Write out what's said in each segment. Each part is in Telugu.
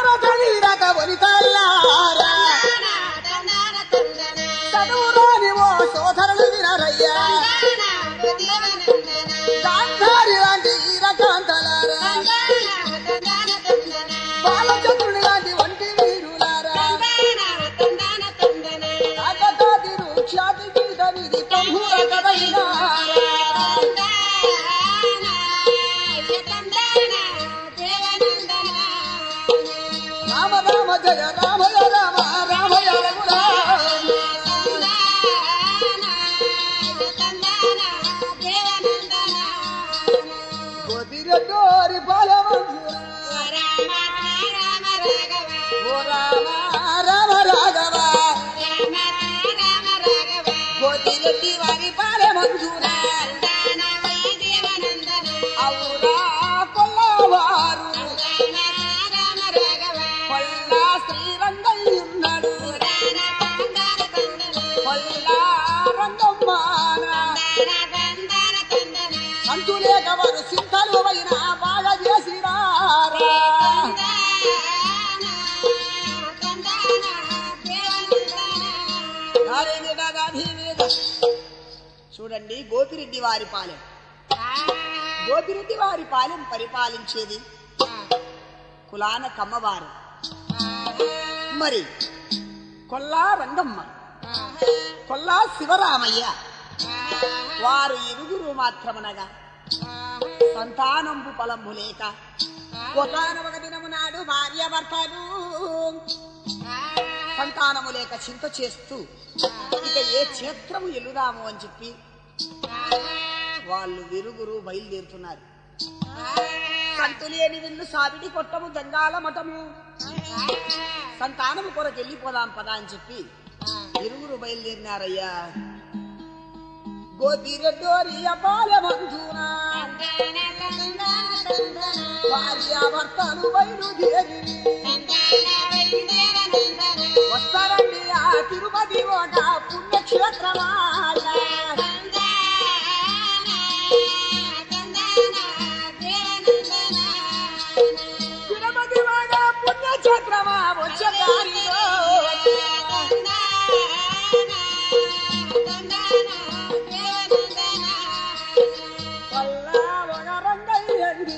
భారత వీరత వనితల్లారా చదువురాని ఓ సోదరులు వినరయ్యా గాంధారి లాంటి ఈరకాంతలారా బాలచంద్రుని లాంటి వంటి వీరులారా కాకతాదిరు ఖ్యాతి గీత నిధి ప్రభుల కదలినారా రామ రామ జయ రామయ రామ రామయ రఘురామ గోపిరెడ్డోరి బాలమంజురా ఓ రామ రామ రాఘవ గోపిరెడ్డి వారి బాలమంజురా అవురా కొల్లవారు కొల్లా శ్రీరంగయ్యున్నాడు కొల్లా రంగమ్మాన సంతులేక వారు సింతలు అయినా బాగా చేసినారా నారేమిటా గాధీ మీద. చూడండి గోపిరెడ్డి వారి పాలెం గోపిరెడ్డి వారి పాలెం పరిపాలించేది కులాన కమ్మవారు మరి కొల్లా రంగమ్మ కొల్లా శివరామయ్య వారు ఇరుగురు మాత్రమనగా సంతానంబు ఫలంబు లేక ఒకనొక దినము నాడు భార్య భర్తలు సంతానము లేక చింత చేస్తూ ఇక ఏ క్షేత్రము ఎల్లుదాము అని చెప్పి వాళ్ళు విరుగురు బయలుదేరుతున్నారు సంతులేని విల్లు సావిడి కొట్టము గంగాల మఠము సంతానము కొరకు వెళ్ళిపోదాం పదా అని చెప్పి ఇరుగురు బయలుదేరినారయ్యా గోపిరెడ్డోరి బాలబంధునా భార్య భర్తలు బయలుదేరి వస్తారండి ఆ తిరుపతి ఒక పుణ్యక్షేత్రమాయ తిరుపతి ఒక పుణ్యక్షేత్రమా వచ్చే దారిలో పల్లా ఒక రంగయ్యండి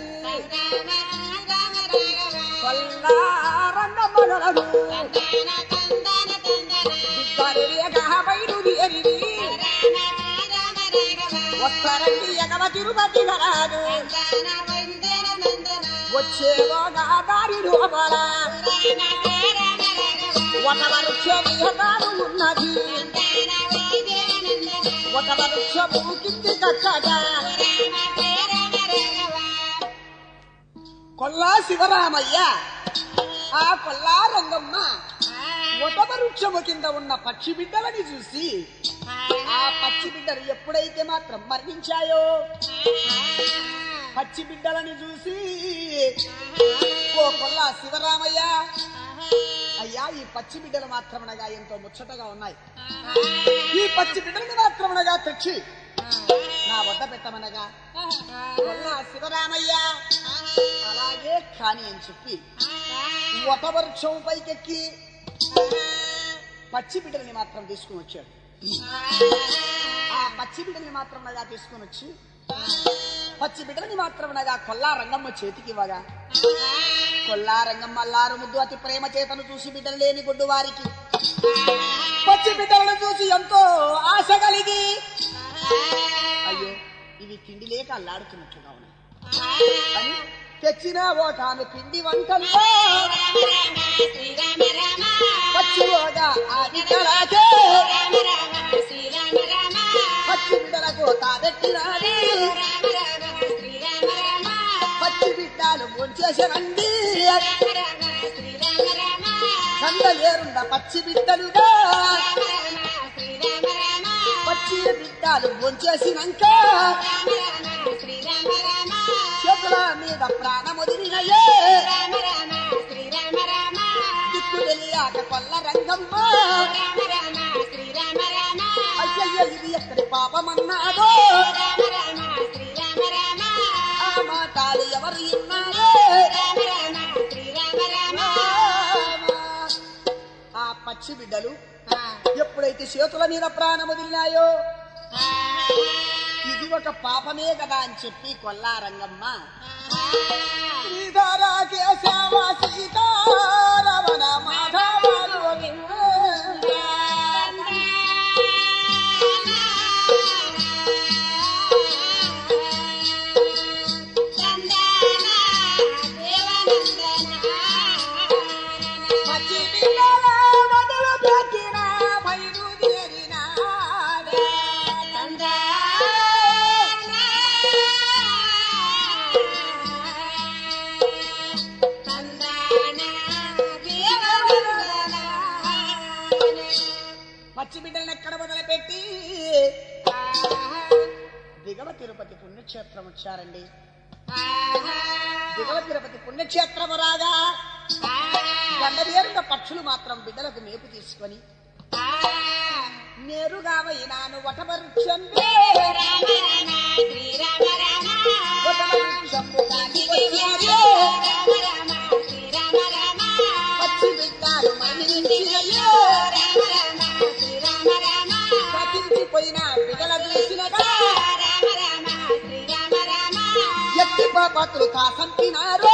పల్లా రంగమ్మగలదు దిక్కలేక బయలుదేరి వస్తారండి ఎగవ తిరుపతి గలదు వచ్చేలోగా దారి లోపల ఒక వృక్షము ఉన్నది ఒక వృక్షము కింది కట్టట కొల్లా శివరామయ్య ఆ కొల్లా రంగమ్మ ఒక వృక్షము కింద ఉన్న పక్షి బిడ్డలని చూసి ఆ పచ్చి బిడ్డలు ఎప్పుడైతే మాత్రం మరణించాయో పచ్చి బిడ్డలని చూసి ఓ కొల్లా శివరామయ్య అయ్యా ఈ పచ్చి బిడ్డలు మాత్రమనగా ఎంతో ముచ్చటగా ఉన్నాయి ఈ పచ్చి బిడ్డలని మాత్రమనగా తెచ్చి నా వద్ద పెట్టమనగా కొల్లా శివరామయ్య అలాగే కాని అని చెప్పి ఒక వృక్షం పైకెక్కి పచ్చి బిడ్డలని మాత్రం తీసుకుని వచ్చాడు ఆ పచ్చి బిడ్డని మాత్రం నగా తీసుకుని వచ్చి పచ్చి బిడ్డని మాత్రం నగా కొల్లా రంగమ్మ చేతికి ఇవ్వగా కొల్లా రంగమ్మ అల్లారు ముద్దు అతి ప్రేమ చేతను చూసి బిడ్డలు లేని గుడ్డు వారికి పచ్చి బిడ్డలను చూసి ఎంతో ఆశ కలిగి అయ్యో ఇవి తిండి లేక అల్లాడుతున్నట్లుగా ఉన్నాయి అని తెచ్చిన ఒక ఆమె పిండి వంటల్లో పచ్చిలోగా ఆ బిడ్డలకే పచ్చి బిడ్డలకు తాబెట్టినది పచ్చి బిడ్డలు ముంచేసరండి కందలేరుండ పచ్చి బిడ్డలుగా పచ్చి బిడ్డలు ముంచేసినాక చేతుల మీద ప్రాణముదిరినయే దిక్కు తెలియాక కొల్ల రంగమ్మ అయ్యయ్య ఇది ఎక్కడి పాపమన్నాదో ఆ మాటాలు ఎవరు విన్నారో ఆ పచ్చి బిడ్డలు ఎప్పుడైతే చేతుల మీద ప్రాణం వదిలినాయో ఇది ఒక పాపమే కదా అని చెప్పి కొల్లారంగమ్మ శ్రీధర కేశవ సీతారమణ మాధవ గోవింద. పచ్చి బిడ్డల మొదలు పెట్టిన బయలుదేరిన పచ్చి బిడ్డలను ఎక్కడ మొదలుపెట్టి దిగవ తిరుపతి పుణ్యక్షేత్రం వచ్చారండి దిగవ తిరుపతి పుణ్యక్షేత్రము రాగా గండవేరున్న పక్షులు మాత్రం బిడ్డలకు మేపు తీసుకొని నేరుగా పోయినాను వటవృక్షం వటవృక్షము దాటి వచ్చినారు. పచ్చి బిడ్డలు మరణించినయ్యో. పతించిపోయిన బిడ్డల చూసినగా ఎత్తి పాపతులు కాసంపినారు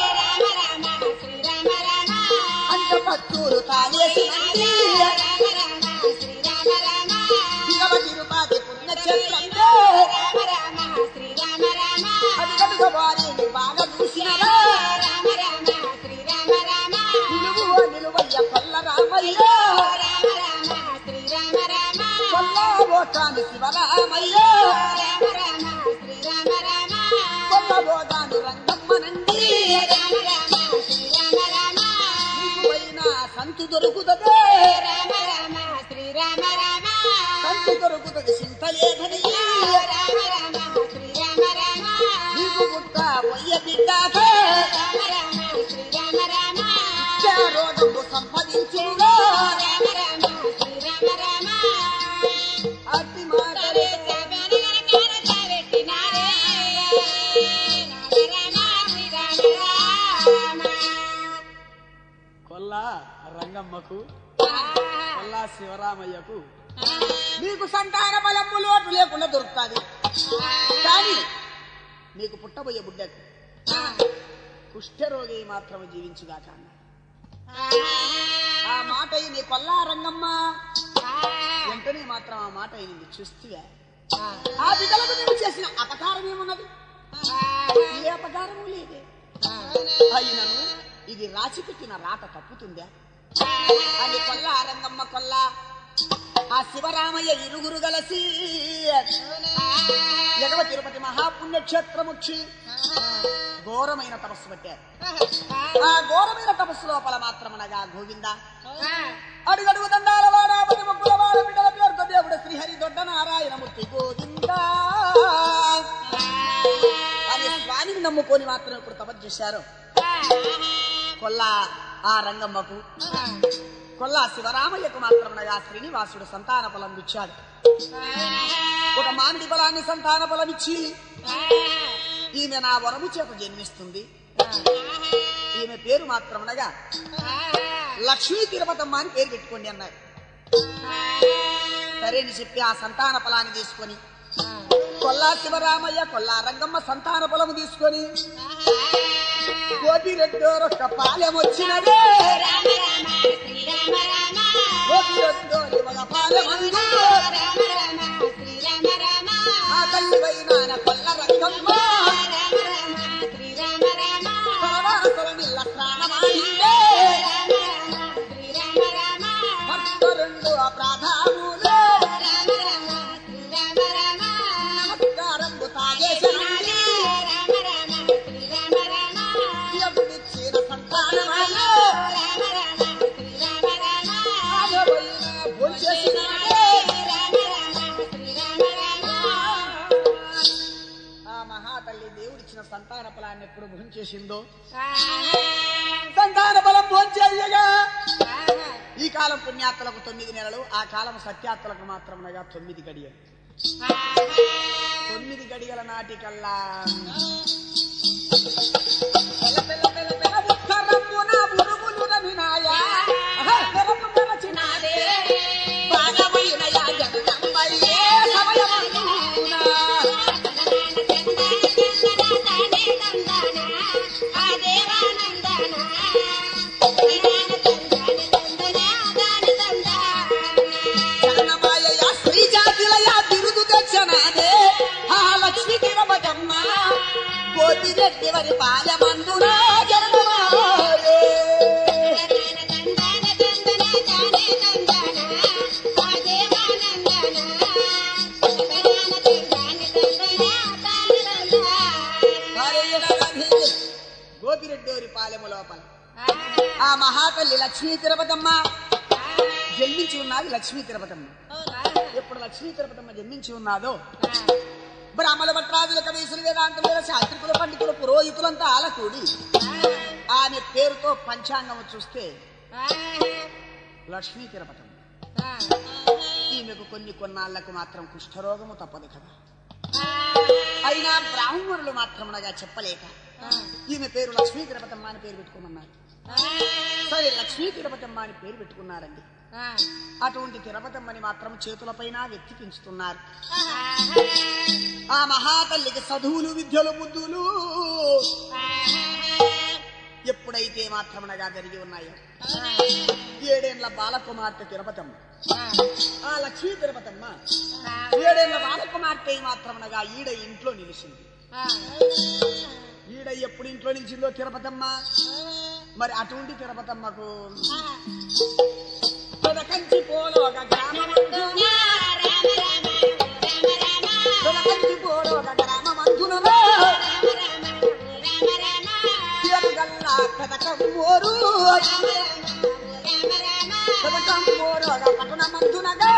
అంత పచ్చూరు తాగేసినండి దిగవ తిరుపతి పుణ్యక్షేత్రంలో అది కనుక వారిని బాగా చూసినరా నిలువు నిలువయ్య కొల్ల రామయ్య కొల్ల ఓటాని శివరామయ్య కొల్ల బోదాని రంగమ్మనండి నీకు పోయిన సంతు దొరుకుతుంది సంతు దొరుకుతుంది చింత లేదని నీకు గుట్ట పొయ్య బిడ్డాకే రోగము సంపాదించుగా అతి మాటలే కొల్ల రంగమ్మకు కొల్ల శివరామయ్యకు నీకు సంతాన బలము లోటు లేకుండా దొరుకుతుంది కానీ నీకు పుట్టబోయే బిడ్డకు కుష్ఠరోగి మాత్రం జీవించుగాక అన్నాడు ఆ మాట నీ కొల్లా రంగమ్మ వెంటనే మాత్రం ఆ మాట అయింది చూస్తే ఆ బిడ్డలకు నువ్వు చేసిన అపకారం ఏమున్నది ఏ అపకారము లేదే అయినను ఇది రాసి పెట్టిన రాత తప్పుతుందా అని కొల్ల రంగమ్మ కొల్ల ఆ శివరామయ్య ఇరుగురు గలసి ఎగవ తిరుపతి మహాపుణ్యక్షేత్రముచ్చి ఘోరమైన తపస్సు పెట్టారు ఆ ఘోరమైన తపస్సు లోపల మాత్రమనగా గోవింద అడుగడుగు దండాల వాడాపతి ముగ్గుల వాడ బిడ్డల పేరుతో దేవుడు శ్రీహరి దొడ్డ నారాయణమూర్తి గోవింద అని స్వామిని నమ్ముకొని మాత్రం ఇప్పుడు తపస్సు చేశారు కొల్ల ఆ రంగమ్మకు కొల్ల శివరామయ్యకు మాత్రమనగా శ్రీనివాసుడు సంతాన ఫలం ఇచ్చాడు ఒక మామిడి ఫలాన్ని సంతాన ఫలం ఇచ్చి ఈమె నా వరము చేత జన్మిస్తుంది ఈమె పేరు మాత్రమనగా లక్ష్మీ తిరుపతమ్మ అని పేరు పెట్టుకోండి అన్నారు సరే అని చెప్పి ఆ సంతాన ఫలాన్ని తీసుకొని కొల్లా శివరామయ్య కొల్లా రంగమ్మ సంతాన ఫలము తీసుకొని కోటి రెండో రొక్క పాలెం వచ్చినదే కోటి రెండో ఒక పాలెం ఆ తల్లి వైనాన కొల్ల రంగమ్మ పరవాసవనిల్ల స్నానమాడిందే భర్త రెండు అప్రాధాములే నమస్కారంబు తాగేశనండి ఎప్పుడిచ్చిన సంతానమాయో ఆగబోయిన భోంచేసినాడే ఆ మహాతల్లి దేవుడిచ్చిన సంతాన ఫలాన్ని ఎప్పుడు భోంచేసిందో సంతాన ఫలం భోంచేయగా ఈ కాలం పుణ్యాత్తులకు తొమ్మిది నెలలు ఆ కాలం సత్యాత్తులకు మాత్రమనగా తొమ్మిది గడియలు తొమ్మిది గడియల నాటికల్లా పెల పెల పెల పెల ఉత్తరమున పురుగులు రమినాయా. ఆహా, పెరపు పెరచిన గోపిరెడ్డి వరి పాలమందున జనమాయే గోపిరెడ్డి వారి పాలెము లోపల ఆ మహాతల్లి లక్ష్మీ తిరుపతమ్మ జన్మించి ఉన్నది లక్ష్మీ తిరుపతమ్మ ఎప్పుడు లక్ష్మీ తిరుపతమ్మ జన్మించి ఉన్నాదో బ్రాహ్మణ భట్రాజుల కవీసులు వేదాంతుల శాస్త్రికుల పండితులు పురోహితులంతా ఆలకూడి ఆమె పేరుతో పంచాంగం చూస్తే లక్ష్మీ తిరుపతమ్మ ఈమెకు కొన్ని కొన్నాళ్లకు మాత్రం కుష్ఠరోగము తప్పదు కదా అయినా బ్రాహ్మణులు మాత్రమునగా చెప్పలేక ఈమె పేరు లక్ష్మీ తిరుపతమ్మ అని పేరు పెట్టుకోమన్నారు సరే లక్ష్మీ తిరుపతమ్మ అని పేరు పెట్టుకున్నారండి అటువంటి తిరుపతమ్మని మాత్రం చేతులపైన వెత్తి పెంచుతున్నారు ఆ మహాతల్లికి చదువులు విద్యలు బుద్ధులు ఎప్పుడైతే మాత్రమునగా జరిగి ఉన్నాయో ఏడేళ్ల బాలకుమార్తె తిరుపతమ్మ ఆ లక్ష్మీ తిరుపతమ్మ ఏడేళ్ల బాలకుమార్తె మాత్రమునగా ఈడ ఇంట్లో నిలిచింది ఈడ ఎప్పుడు ఇంట్లో నిలిచిందో తిరుపతమ్మ మరి అటువంటి తిరుపతమ్మకు తొలకంచి పోలోక గ్రామమందున తొలకంచి పోలోక గ్రామమందునలో ఎరుగల్లా కథకమ్మోరు కథకమ్మోరోగ పట్టణమందునగా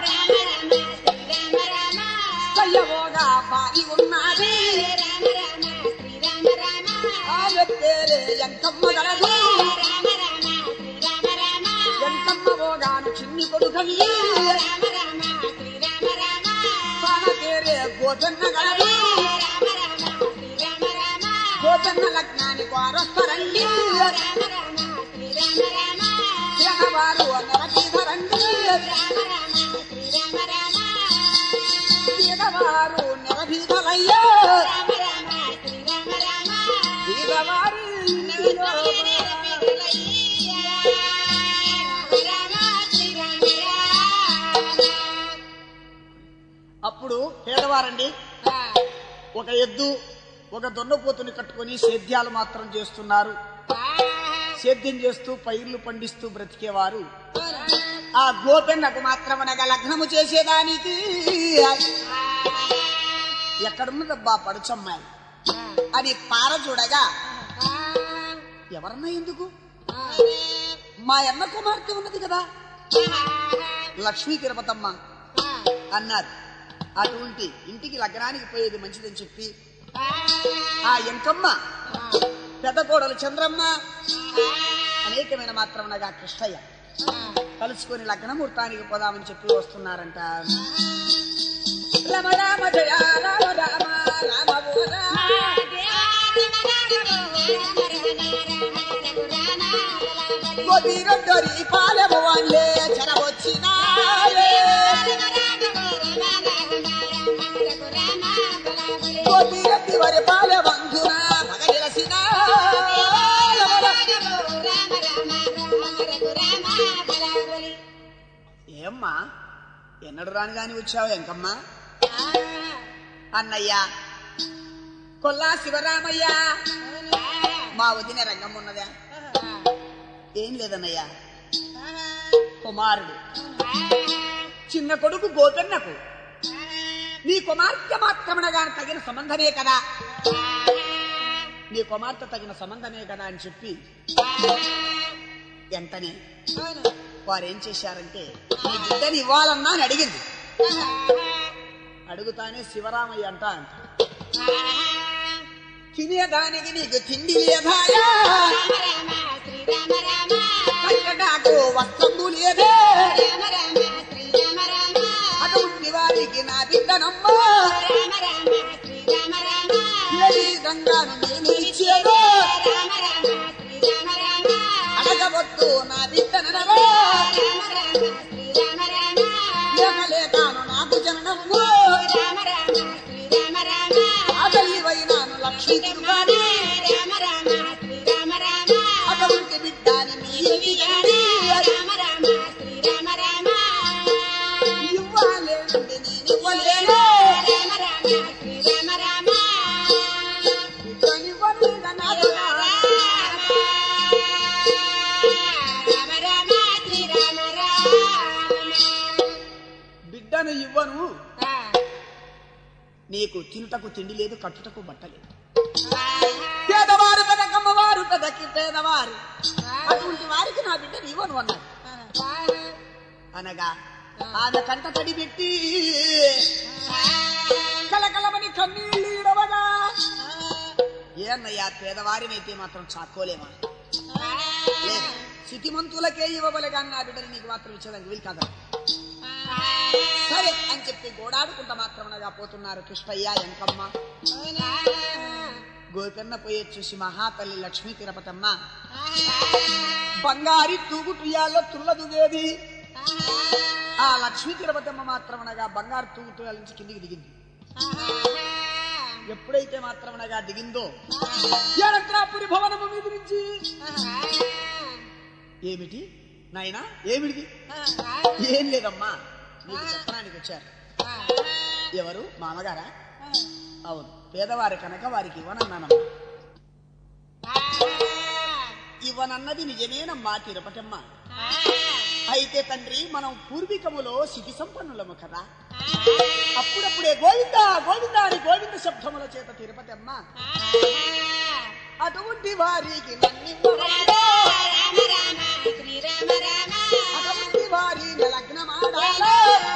కయ్యవోగా బాయి ఉన్నది ఆ వ్యక్తేరే ఎంకమ్మ గలదు ఎంకమ్మ పోగాను చిన్ని కొడుకని పానకేరే గోజన్న గలదు గోజన్న లగ్నానికి వారొస్తారండి జనవారు నెరకీధరండి బీదవారు నెరభీధలయ్యో బీదవారి అప్పుడు పేదవారండి ఒక ఎద్దు ఒక దొన్నపోతుని కట్టుకొని సేద్యాలు మాత్రం చేస్తున్నారు సేద్యం చేస్తూ పైర్లు పండిస్తూ బ్రతికేవారు ఆ గోపెన్నకు మాత్రమనగా లగ్నము చేసేదానికి ఎక్కడున్నదబ్బా పడుచమ్మాయి అని పార చూడగా ఎవరన్నా ఎందుకు మా అన్న కుమార్తె ఉన్నది కదా లక్ష్మీ తిరుపతమ్మ అన్నారు అటువంటి ఇంటికి లగ్నానికి పోయేది మంచిదని చెప్పి ఆ ఎంకమ్మ పెద్ద కోడలు చంద్రమ్మ అనేకమైన మాత్రమనగా కృష్ణయ్య కలుసుకొని లగ్నముహూర్తానికి పోదామని చెప్పి వస్తున్నారంట రామ రామ జయ రామ రామ రామ ఓ రామ. గోపిరొద్దరి పాలెము వాళ్ళే చెరవచ్చినాయే గోపిరొద్ది వరి పాలెమందున మగనిలసిన ఏమ్మా ఎన్నడు రాని గాని వచ్చావు ఎంకమ్మా అన్నయ్య కొల్లా శివరామయ్య మా వదిన రంగం ఉన్నదా ఏం లేదన్నయ్య కుమారుడు చిన్న కొడుకు గోపెన్నకు నీ కుమార్తె మాత్రమనగా తగిన సంబంధమే కదా నీ కుమార్తె తగిన సంబంధమే కదా అని చెప్పి వెంటనే వారు ఏం చేశారంటే నీ బిడ్డని ఇవ్వాలన్నా అని అడిగింది అడుగుతానే శివరామయ్య అంట అంట తినేదానికి నీకు తిండి లేదాయా కట్టడాకు వస్త్రము లేదే అటువంటి వారికి నా బిడ్డనమ్మా ఏది గంగాను నేను ఇచ్చేదో అడగవద్దు నా బిడ్డనవో లేకలేకాను నాకు జననము ఆదలివైనాను లక్ష్మీ తిరుగాని అటువంటి బిడ్డని మీ ఇంటికి ఇవ్వాలేనండి నేను ఇవ్వలేను బిడ్డనివ్వ నీకు తినుటకు తిండి లేదు కట్టుటకు బట్ట లేదు పేదవారు పెదకమ్మవారు పెదకి పేదవారు అటువంటి వారికి నా బిడ్డ నీవను అన్నాడు అనగా ఆమె కంట తడి పెట్టి కలకలమని కన్నీళ్ళు ఇడవగా ఏన్నయ్యా పేదవారినైతే మాత్రం చాకోలేమా లేదు స్థితిమంతులకే ఇవ్వబలే కానీ నా బిడ్డని నీకు మాత్రం ఇచ్చేదానికి వీలు కాదు సరే అని చెప్పి గోడాడుకుంటా మాత్రమనగా పోతున్నారు కృష్ణయ్య ఎంకమ్మ గోకన్న పోయే చూసి మహాతల్లి లక్ష్మీ తిరుపతమ్మ బంగారి తూగుటుయాల్లో తుల్లదుగేది ఆ లక్ష్మీ తిరుపతమ్మ మాత్రమనగా బంగారు తూగుటుయాల నుంచి కిందికి దిగింది ఎప్పుడైతే మాత్రమనగా దిగిందో ఏడంత్రాపురి భవనము మీద నుంచి ఏమిటి నాయనా ఏమిటిది ఏం లేదమ్మా నీకు చెప్పడానికి వచ్చారు ఎవరు మామగారా అవును పేదవారి కనుక వారికి ఇవ్వనన్నానమ్మా ఇవ్వనన్నది నిజమేనమ్మా తిరుపతమ్మ అయితే తండ్రి మనం పూర్వీకములో సిగి సంపన్నులము కదా అప్పుడప్పుడే గోవింద గోవింద అని గోవింద శబ్దముల చేత తిరుపతి అమ్మ అటువంటి వారికి నన్నివ్వవమ్మా. అటువంటి వారి లగ్నమాడాలా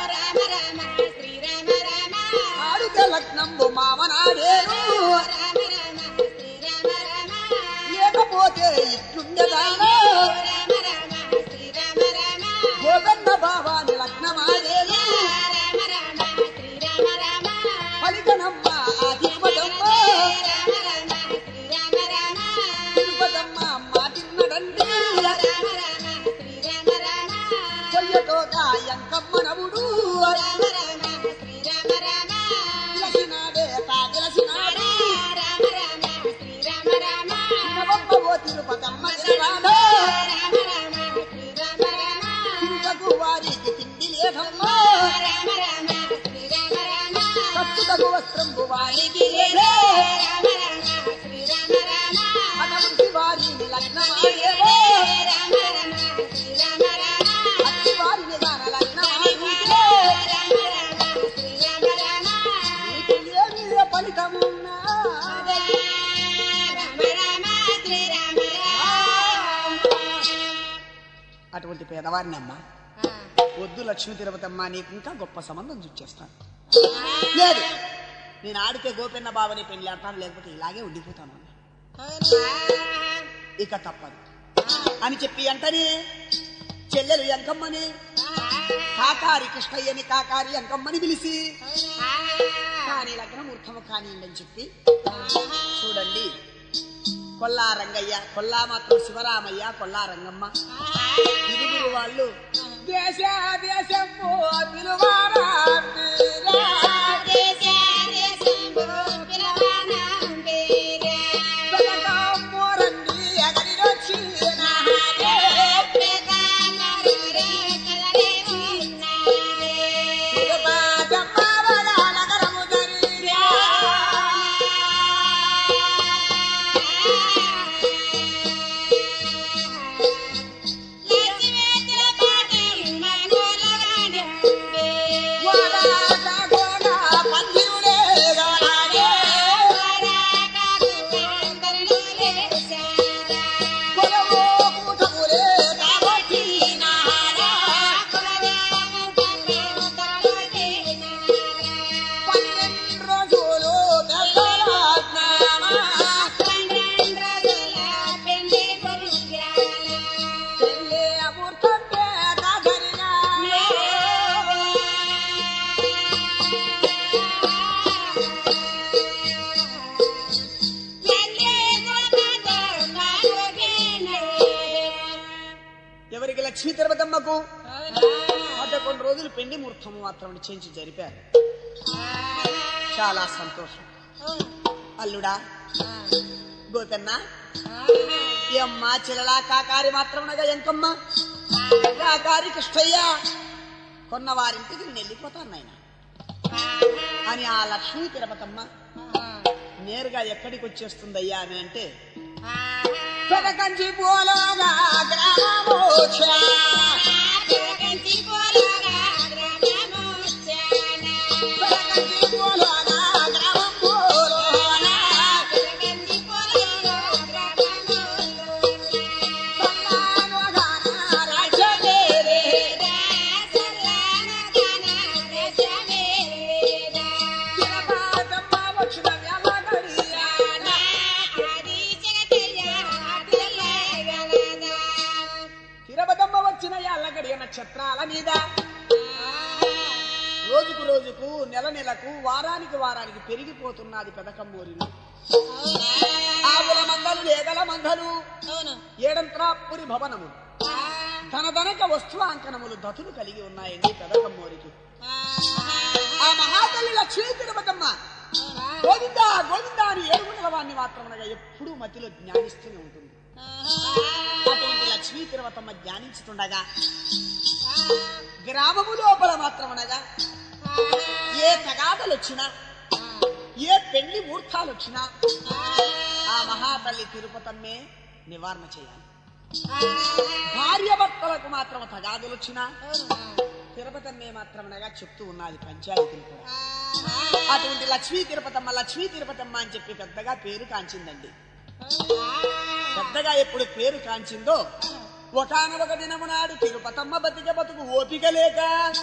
ఆడితే లగ్నంబు మామనాడేను లేకపోతే ఇట్లుండదానా గోదన్న భావాన్ని లగ్నమాడేను పలికనమ్మ ఆ తిరుపతమ్మ తిరుపతమ్మ మాటిన్నడండి కొయ్యటోక ఎంకమ్మ నవుడు పిలసినాడే తాగిలసినాడు నవమ్మ ఓ తిరుపతమ్మ ఎలాడో తిరుపకు వారికి తిండి లేదమ్మా కట్టుటకు వస్త్రంబు వారికి లేదే అటువంటి వారిని లగ్నమాడేవో అట్టి వారిని గాన లగ్నమాడితే నీకు ఏమి ఫలితమున్నా అటువంటి పేదవారిని అమ్మ వద్దు లక్ష్మీ తిరుపతమ్మ నీకు ఇంకా గొప్ప సంబంధం చూచేస్తాను లేదు నేను ఆడితే గోపెన్న బావని పెళ్లి ఆడతాను లేకపోతే ఇలాగే ఉండిపోతాను అన్న. ఇక తప్పదు అని చెప్పి అంటనే చెల్లెలు ఎంకమ్మని కాకారి కృష్ణయ్యని కాకారి ఎంకమ్మని పిలిచి కానీ లగ్నమూర్ఖము కానివ్వండి అని చెప్పి చూడండి కొల్లా రంగయ్య కొల్లా మాత్రం శివరామయ్య కొల్లా రంగమ్మ ఇరువురు వాళ్ళు దేశ దేశము పిలువారా మోరండి ఎగరిడొచ్చి నగరము జరిగా ఎవరికి లక్ష్మీ తిరుపతమ్మకు పదకొండు రోజులు పెండి ముహూర్తం మాత్రం చేయించి జరిపారు చాలా సంతోషం అల్లుడా గోపెన్న ఈ అమ్మ చెల్లలా కాకారి మాత్రమనగా ఎంకమ్మ కాకారి కృష్ణయ్య కొన్న వారింటికి నేను వెళ్ళిపోతాను నాయన అని ఆ లక్ష్మీ తిరుపతమ్మ నేరుగా ఎక్కడికి వచ్చేస్తుందయ్యా అని అంటే పెదకంచి పోలోగా గ్రామమోక్ష పెదకంచి పోలోగా వచ్చిన ఎల్లగడియ నక్షత్రాల మీద రోజుకు రోజుకు నెల నెలకు వారానికి వారానికి పెరిగిపోతున్నది పెదకమ్మూరిలో ఆవుల మందలు లేగల మందలు అవును ఏడంత్రాపురి భవనము ధనధనక వస్తువాంకనములు దతులు కలిగి ఉన్నాయండి పెదకమ్మూరికి ఆ మహాతల్లి లక్ష్మీ తిరుపతమ్మ గోవింద గోవింద అని ఏడుగుండల వాడిని మాత్రమనగా ఎప్పుడూ మతిలో జ్ఞానిస్తూనే ఉంటుంది అటువంటి లక్ష్మీ తిరుపతమ్మ జ్ఞానించుతుండగా గ్రామము లోపల మాత్రమనగా ఏ తగాదలు వచ్చినా ఏ పెళ్లి ముహూర్తాలు వచ్చినా ఆ మహాతల్లి తిరుపతమ్మే నివారణ చేయాలి భార్య భర్తలకు మాత్రం తగాదులు వచ్చినా తిరుపతమ్మే మాత్రమనగా చెప్తూ ఉన్నది పంచాయతీలు కూడా అటువంటి లక్ష్మీ తిరుపతమ్మ లక్ష్మీ తిరుపతమ్మ అని చెప్పి పెద్దగా పేరు కాంచిందండి పెద్దగా ఎప్పుడు పేరు కాంచిందో ఒకనొక దినము నాడు తిరుపతమ్మ బతిక బతుకు ఓపిక లేక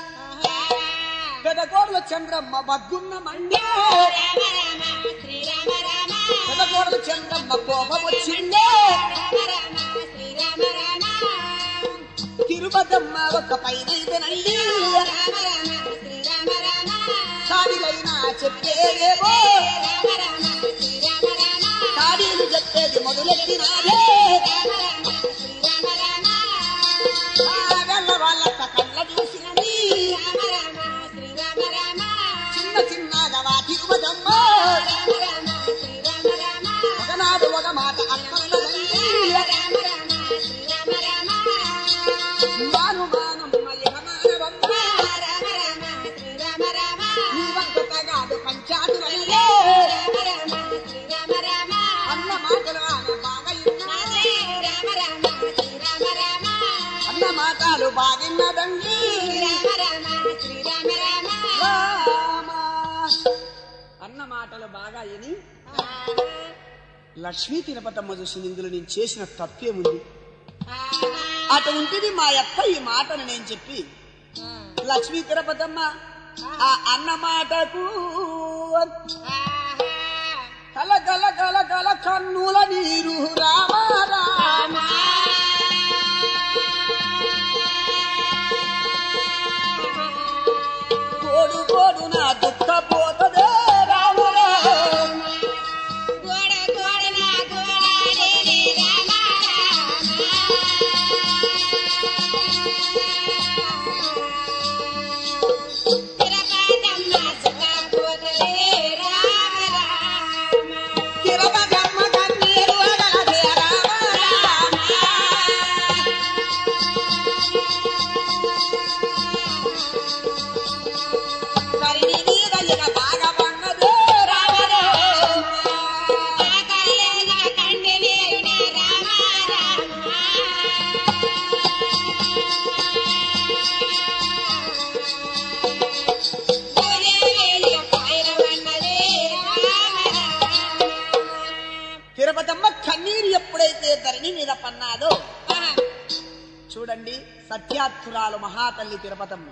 పెదకోడల చంద్రమ్మ బగ్గున్న మండే శ్రీరామ రామ పెదకోడల చంద్రమ్మ కోపం వచ్చిందే రామ శ్రీరామ రామ తిరుపతమ్మ ఒక పైన ఇదనండి రామ రామ శ్రీరామ రామ సాడిలైనా చెప్పేదేమో రామ రామ శ్రీరామ రామ సాడీలు చెప్పేది మొదలెట్టినాదే రామ రామ శ్రీరామ రామ ఆ వెళ్ళ వాళ్ళ కళ్ళ చూసినది రామ రామ శ్రీరామ రామ చిన్న చిన్నగా వా తిరుపతమ్మ రామ రామ శ్రీరామ రామ ఒకనాడు ఒక మాట అన్నదండి రామ రామ శ్రీరామ రామ మాను మానమ్మ ఇహ మానవమ్మ రామ రామ శ్రీరామ రామ నీ వంకత కాదు పంచాదురయ్యే రామ రామ శ్రీరామ రామ అన్న మాటలు ఆమె బాగా ఇన్నాదే రామ రామ శ్రీరామ రామ అన్న మాటలు బాగిన్నదండి రామ రామ శ్రీరామ రామ రామ అన్న మాటలు బాగా విని లక్ష్మీ తిరుపతమ్మ చూసి ఇందులో నేను చేసిన తప్పేముంది అటువంటిది మా అక్క ఈ మాటను నేను చెప్పి లక్ష్మీ తిరుపతమ్మ ఆ అన్న మాటకు కల కల కల కల కన్నుల నీరు రామ రామ కోడు కోడు నా దుఃఖ పోతదే రామ రామ గోడ గోడ నా గోడాడే రామ రామ తిరపతమ్మ సుఖపోతలే రామ రామ తిరుపతమ్మ కన్నీరు వదలదే రామ రామ కరిని మీద ఇక బాగా పన్నదే రామ రామ కళ్ళేన కండలేరున రామ రామ గోరేవేలి పాయరవన్నదే రామ రామ తిరుపతమ్మ కన్నీరు ఎప్పుడైతే ధరణి మీద పన్నాదో చూడండి సత్యాత్తురాలు మహాతల్లి తిరుపతమ్మ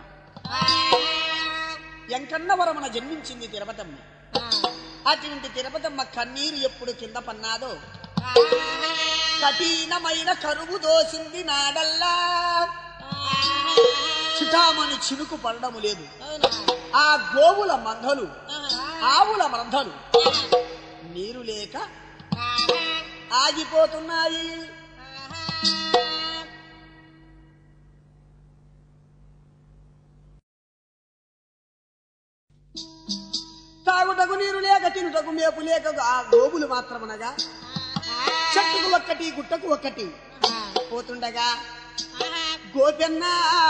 ఎంకన్నవరమున జన్మించింది తిరుపతమ్మ అటువంటి తిరుపతమ్మ కన్నీరు ఎప్పుడు కింద పన్నాదో కఠినమైన కరువు దోసింది నాడల్లా చిటామని చినుకు పడడము లేదు ఆ గోవుల మందలు ఆవుల మందలు నీరు లేక ఆగిపోతున్నాయి తాగుటకు నీరు లేక తినుటకు మేపు లేక ఆ గోవులు మాత్రమనగా చెట్టుకు ఒక్కటి గుట్టకు ఒక్కటి పోతుండగా గోపెన్న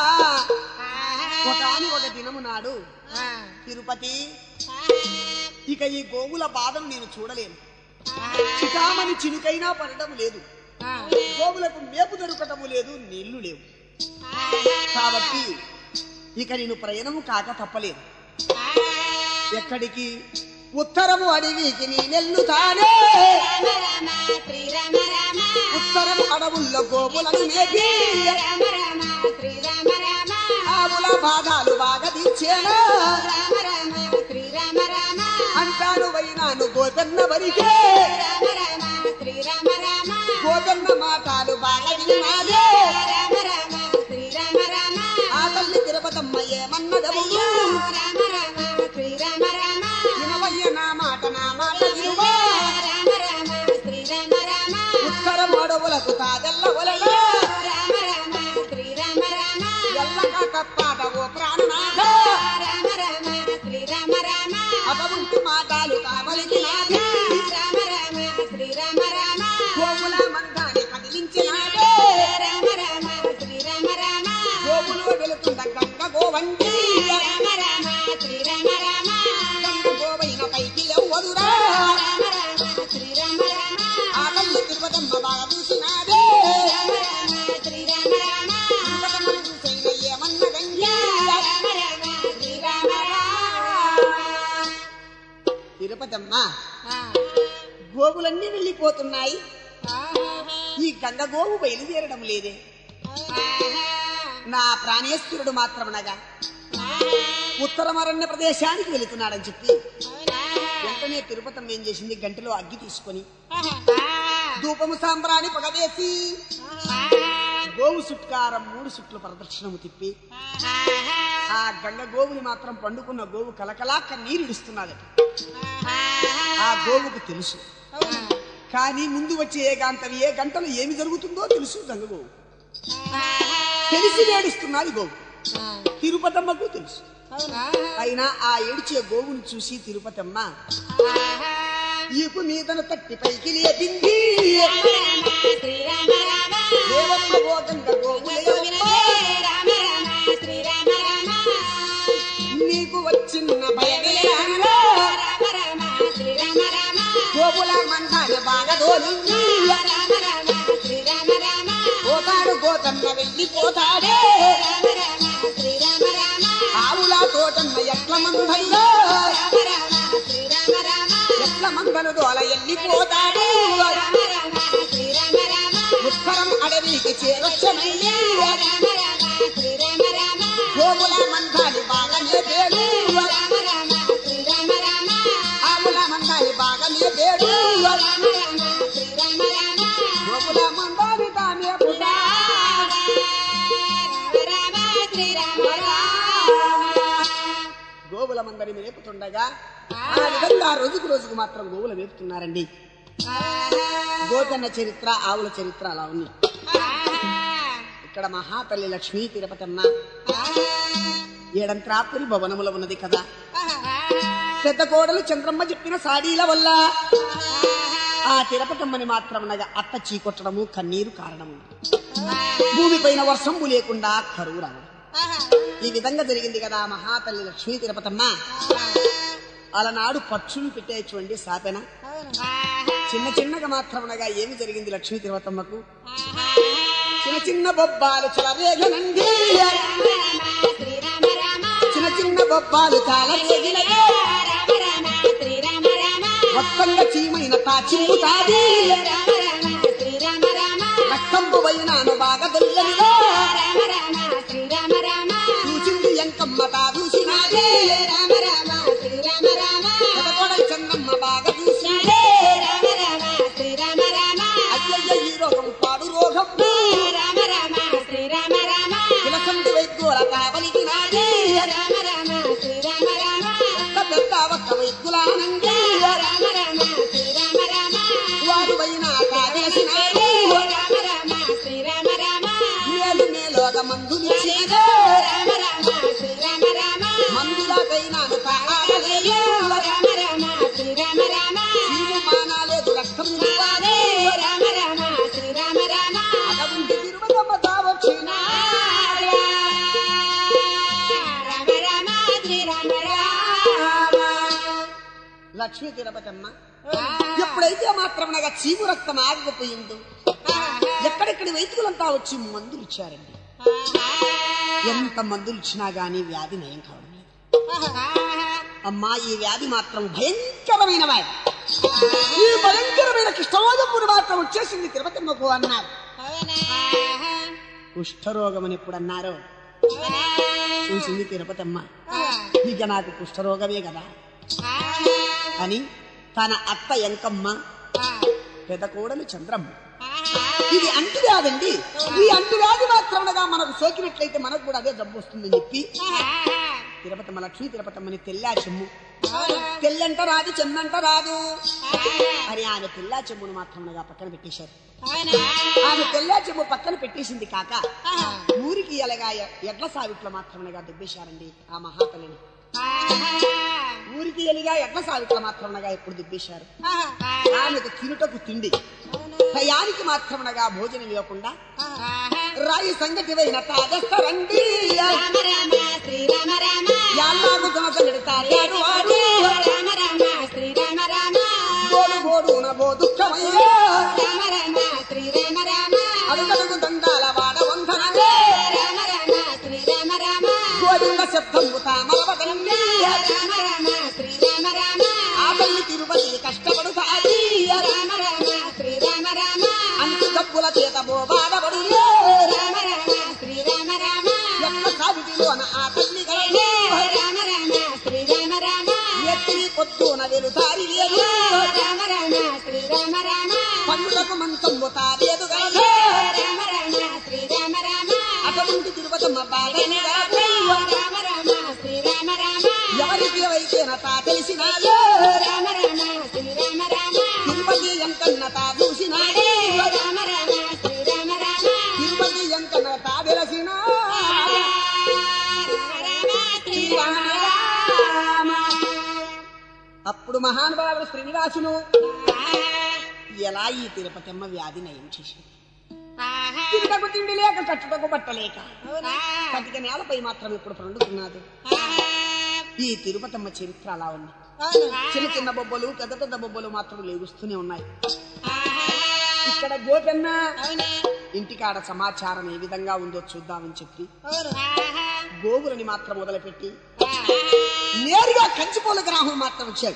ఒక అని ఒక దినము నాడు తిరుపతి ఇక ఈ గోవుల బాధను నేను చూడలేను చికామని చినుకైనా పడటం లేదు గోవులకు మేపు దొరకటము లేదు నీళ్లు లేవు కాబట్టి ఇక నేను ప్రయాణము కాక తప్పలేదు ఎక్కడికి ఉత్తరము అడవికి నీ నెల్లుతానే రామ రామ శ్రీరామ రామ ఉత్తరము అడవుల్లో గోవులను మేపి రామ రామ శ్రీరామ రామ ఆవుల బాధాలు బాగా తీర్చేనా రామ రామ శ్రీరామ రామ అంటాను వైనాను గోపెన్న వరికే రామ రామ శ్రీరామ రామ గోపెన్న మాటలు బాగా విన్నాదే రామ రామ శ్రీరామ గోవులన్నీ వెళ్ళిపోతున్నాయి ఈ గంగ గోవు బయలుదేరడం లేదే నా ప్రాణేశ్వరుడు మాత్రమనగా ఉత్తరమరణ్య ప్రదేశానికి వెళుతున్నాడని చెప్పి వెంటనే తిరుపతమ్మ ఏం చేసింది గంటలో అగ్గి తీసుకొని ధూపము సాంబ్రాన్ని పగవేసి గోవు సుట్కారం మూడు సుట్లు ప్రదక్షిణము తిప్పి ఆ గంగ గోవుని మాత్రం పండుకున్న గోవు కలకలా కన్నీరుడిస్తున్నదట ఆ గోవుకు తెలుసు కానీ ముందు వచ్చే ఏ గంటలు ఏ గంటలో ఏమి జరుగుతుందో తెలుసు గంగ గోవు తెలిసి ఏడుస్తున్నది గోవు తిరుపతమ్మకు తెలుసు అయినా ఆ ఏడిచే గోవుని చూసి తిరుపతమ్మ ఈపు మీదను తట్టి పైకి లేపింది శ్రీరామ రామ దేవమ్మ ఓ గంగ గోవులే రామ రామ శ్రీరామ రామ నీకు వచ్చిన భయమే రామ రామ శ్రీరామ రామ గోవుల మందాన బాగా దోలింది రామ రామ శ్రీరామ రామ పోతాడు గోతన్న వెళ్ళిపోతాడే రామ రామ శ్రీరామ రామ ఆవుల తోటన్న ఎట్ల మందల్లో రామ రామ శ్రీరామ రామ ఎట్ల మందలు దోల వెళ్ళిపోతాడు రామ రామ శ్రీరామ రామ ఉత్తరం అడవికి చేరొచ్చనయ్యే రామ రామ శ్రీరామ రామ గోవుల మందాని బాగానే పేడు రామ రామ శ్రీరామ రామ ఆవుల మందాని బాగానే పేడు రామ రామ శ్రీరామ రామ గోవుల మందాని తానే పుడా రామ రామ శ్రీరామ రామ గోవుల మందని మేపుతుండగా ఆ విధంగా రోజుకు రోజుకు మాత్రం గోవులు మేపుతున్నారండి గోకన్న చరిత్ర ఆవుల చరిత్ర అలా ఉంది ఇక్కడ మహాతల్లి లక్ష్మీ తిరుపతమ్మ ఏడంత్రాపురి భవనముల ఉన్నది కదా పెద్ద కోడలు చంద్రమ్మ చెప్పిన సాడీల వల్ల ఆ తిరుపతమ్మని మాత్రమనగా అత్త చీకొట్టడము కన్నీరు కారణము భూమిపైన వర్షంబు లేకుండా కరువు రావడం ఈ విధంగా జరిగింది కదా మహాతల్లి లక్ష్మీ తిరుపతమ్మ అలనాడు పక్షులు పెట్టేటువంటి సాపెన చిన్న చిన్నగా మాత్రమనగా ఏమి జరిగింది లక్ష్మీ తిరుపతమ్మకు చిన్న చిన్న బొబ్బాలు చెలరేగనండి శ్రీరామ రామ చిన్న చిన్న బొబ్బాలు చాలా రేగినవి. రామ రామ శ్రీరామ రామ మొత్తంగా చీమైన తాచింపుతాది రామ రామ శ్రీరామ రామ రక్తంపు వైనాను బాగా దొల్లనిదో రామ రామ శ్రీరామ రామ చూసింది ఎంకమ్మ తా చూసినాది రామ రామ శ్రీరామ రామ పెదకొడలు చంద్రమ్మ బాగా చూసినాడే రామ రామ శ్రీరామ రామ అయ్యయ్య ఈ రోగం పాడు రోగం రామ రామ శ్రీరామ రామ విలసంటి వైద్యుల కావలికి నాది రామ రామ శ్రీరామ రామ పెద్ద పెద్ద ఒక్క వైద్యులానండి రామ రామ శ్రీరామ రామ వారు పైన కావేసినాడు రామ రామ శ్రీరామ రామ మేలు మేలోగా మందులిచ్చేదో రామ రామ శ్రీరామ రామ మందులకైనాను కాగలేదు రామ రామ శ్రీరామ రామ చీము మానాలేదు రక్తం నిలవాదే రామ రామ శ్రీరామ రామ అటువంటి తిరుమలమ్మ తావచ్చినా రామ రామ శ్రీరామ రామ లక్ష్మీ తిరుపతమ్మ ఎప్పుడైతే మాత్రమనగా చీము రక్తం ఆగిపోయిందో ఎక్కడెక్కడి వైద్యులంతా వచ్చి మందులు ఇచ్చారండి ఎంత మందులు ఇచ్చినా గానీ వ్యాధి నయం కావడం లేదు అమ్మా ఈ వ్యాధి మాత్రం భయంకరమైన వ్యాధి ఈ భయంకరమైన కృష్ణరోగమును మాత్రం వచ్చేసింది తిరుపతమ్మకు అన్నారు కుష్ఠరోగం అని ఎప్పుడు అన్నారో చూసింది తిరుపతమ్మ ఇక నాకు కుష్ఠరోగమే కదా అని తన అత్త ఎంకమ్మ పెద్ద కోడలు చంద్రమ్మ ఇది అంటువ్యాధండి ఈ అంటువ్యాధి మాత్రమనగా మనకు సోకినట్లయితే మనకు కూడా అదే జబ్బు వస్తుందని చెప్పి తిరుపతమ్మ లక్ష్మీ తిరుపతమ్మని తెల్లా చెమ్ము తెల్లంట రాదు చెమ్మంట రాదు అని ఆమె తెల్లా చెమ్మును మాత్రమనగా పక్కన పెట్టేశారు ఆమె తెల్లా చెమ్ము పక్కన పెట్టేసింది కాక ఊరికి ఎలాగా ఎడ్ల సావిట్లో మాత్రమనగా దుబ్బేశారండి ఆ మహాతల్లిని ఊరికి ఎలిగా ఎడ్ల సావిట్లో మాత్రమనగా ఎప్పుడు దుబ్బేశారు ఆమెకు తినుటకు తిండి టయానికి మాత్రమనగా భోజనం ఇవ్వకుండా రాయి సంగతి వైన తాగస్తారండి రామ రామ శ్రీరామ రామ యాళ్ళకు జమకలుడు తాగాడు వాడు రామ రామ శ్రీరామ రామ బోడు బోడున బో దుఃఖమయ్యో రామ రామ శ్రీరామ రామ అడుగడుగు దండాల వాడ వంధనలే రామ రామ శ్రీరామ రామ గోవింద శబ్దంబు తామలవదండి రామ రామ శ్రీరామ రామ ఆ తల్లి తిరుపతి కష్టపడు సాగి రామ రామ అటువంటి తిరుపతమ్మ బాధని కాదు. రామ రామ శ్రీరామ రామ ఎవరికి వైద్యనత తెలిసినాదో రామ రామ శ్రీరామ రామ తిరుపతి ఎంకన్న తా చూసినాడే రామ రామ శ్రీరామ రామ తిరుపతి ఎంకన్న తా తెలిసినా రామ శ్రీరామ రామ. అప్పుడు మహానుభావుడు శ్రీనివాసులు ఎలా ఈ తిరుపతమ్మ వ్యాధి నయం చేసింది తింటకు తిండి లేక కట్టుటకు బట్టలేక కటిక నేలపై మాత్రం ఇప్పుడు పండుకున్నాడు ఈ తిరుపతమ్మ చరిత్ర అలా ఉంది చిన్న చిన్న బొబ్బలు పెద్ద పెద్ద బొబ్బలు మాత్రం లేగుస్తూనే ఉన్నాయి ఇక్కడ గోపెన్న ఇంటికాడ సమాచారం ఏ విధంగా ఉందో చూద్దామని చెప్పి గోగులని మాత్రం మొదలుపెట్టి నేరుగా కంచిపోల గ్రామం మాత్రం వచ్చాడు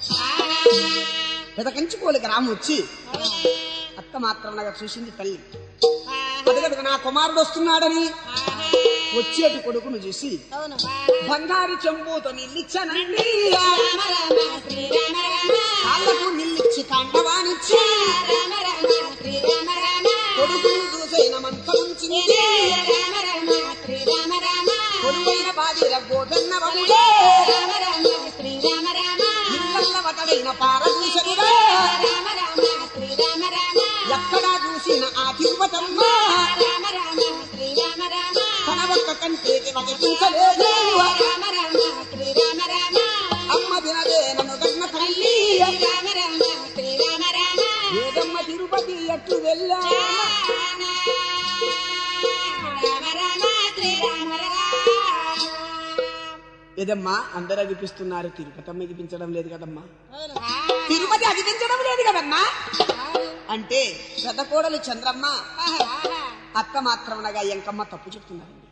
పెద్ద కంచిపోల గ్రామం వచ్చి అత్త మాత్రం లాగా చూసింది తల్లి అదగదుగా నా కుమారుడు వస్తున్నాడని వచ్చేటి కొడుకును చూసి బంగారు చెంబుతో నిల్లిచ్చానండి రామ రామ శ్రీరామ రామ కాళ్ళకు నిల్లిచ్చి కండవానిచ్చి రామ రామ శ్రీరామ రామ కొడుకును చూసైన మంత్రముంచింది రామ రామ శ్రీరామ రామ కొడుకైన బాధిర గోధన్నవముడే రామ రామ శ్రీరామ రామ ఇళ్ళల్ల వటడైన పారదూషణుడే రామ రామ శ్రీరామ రామ ఎక్కడా చూసిన ఆ తిరుపతమ్మ రామ రామ శ్రీరామ రామ తన ఒక్క కంటికి వగటించలేదు రామ రామ శ్రీరామ రామ అమ్మ దినదే నన్ను గన్న తల్లి రామ రామ శ్రీరామ రామ ఏదమ్మ తిరుపతి ఎట్టు వెళ్ళా రామ రామ శ్రీరామ రామ ఏదమ్మా అందరూ అగిపిస్తున్నారు తిరుపతమ్మ అగిపించడం లేదు కదమ్మా తిరుపతి అగిపించడం లేదు కదమ్మా అంటే పెద్ద కోడలు చంద్రమ్మ అత్త మాత్రమనగా ఎంకమ్మ తప్పు చెప్తున్నారండి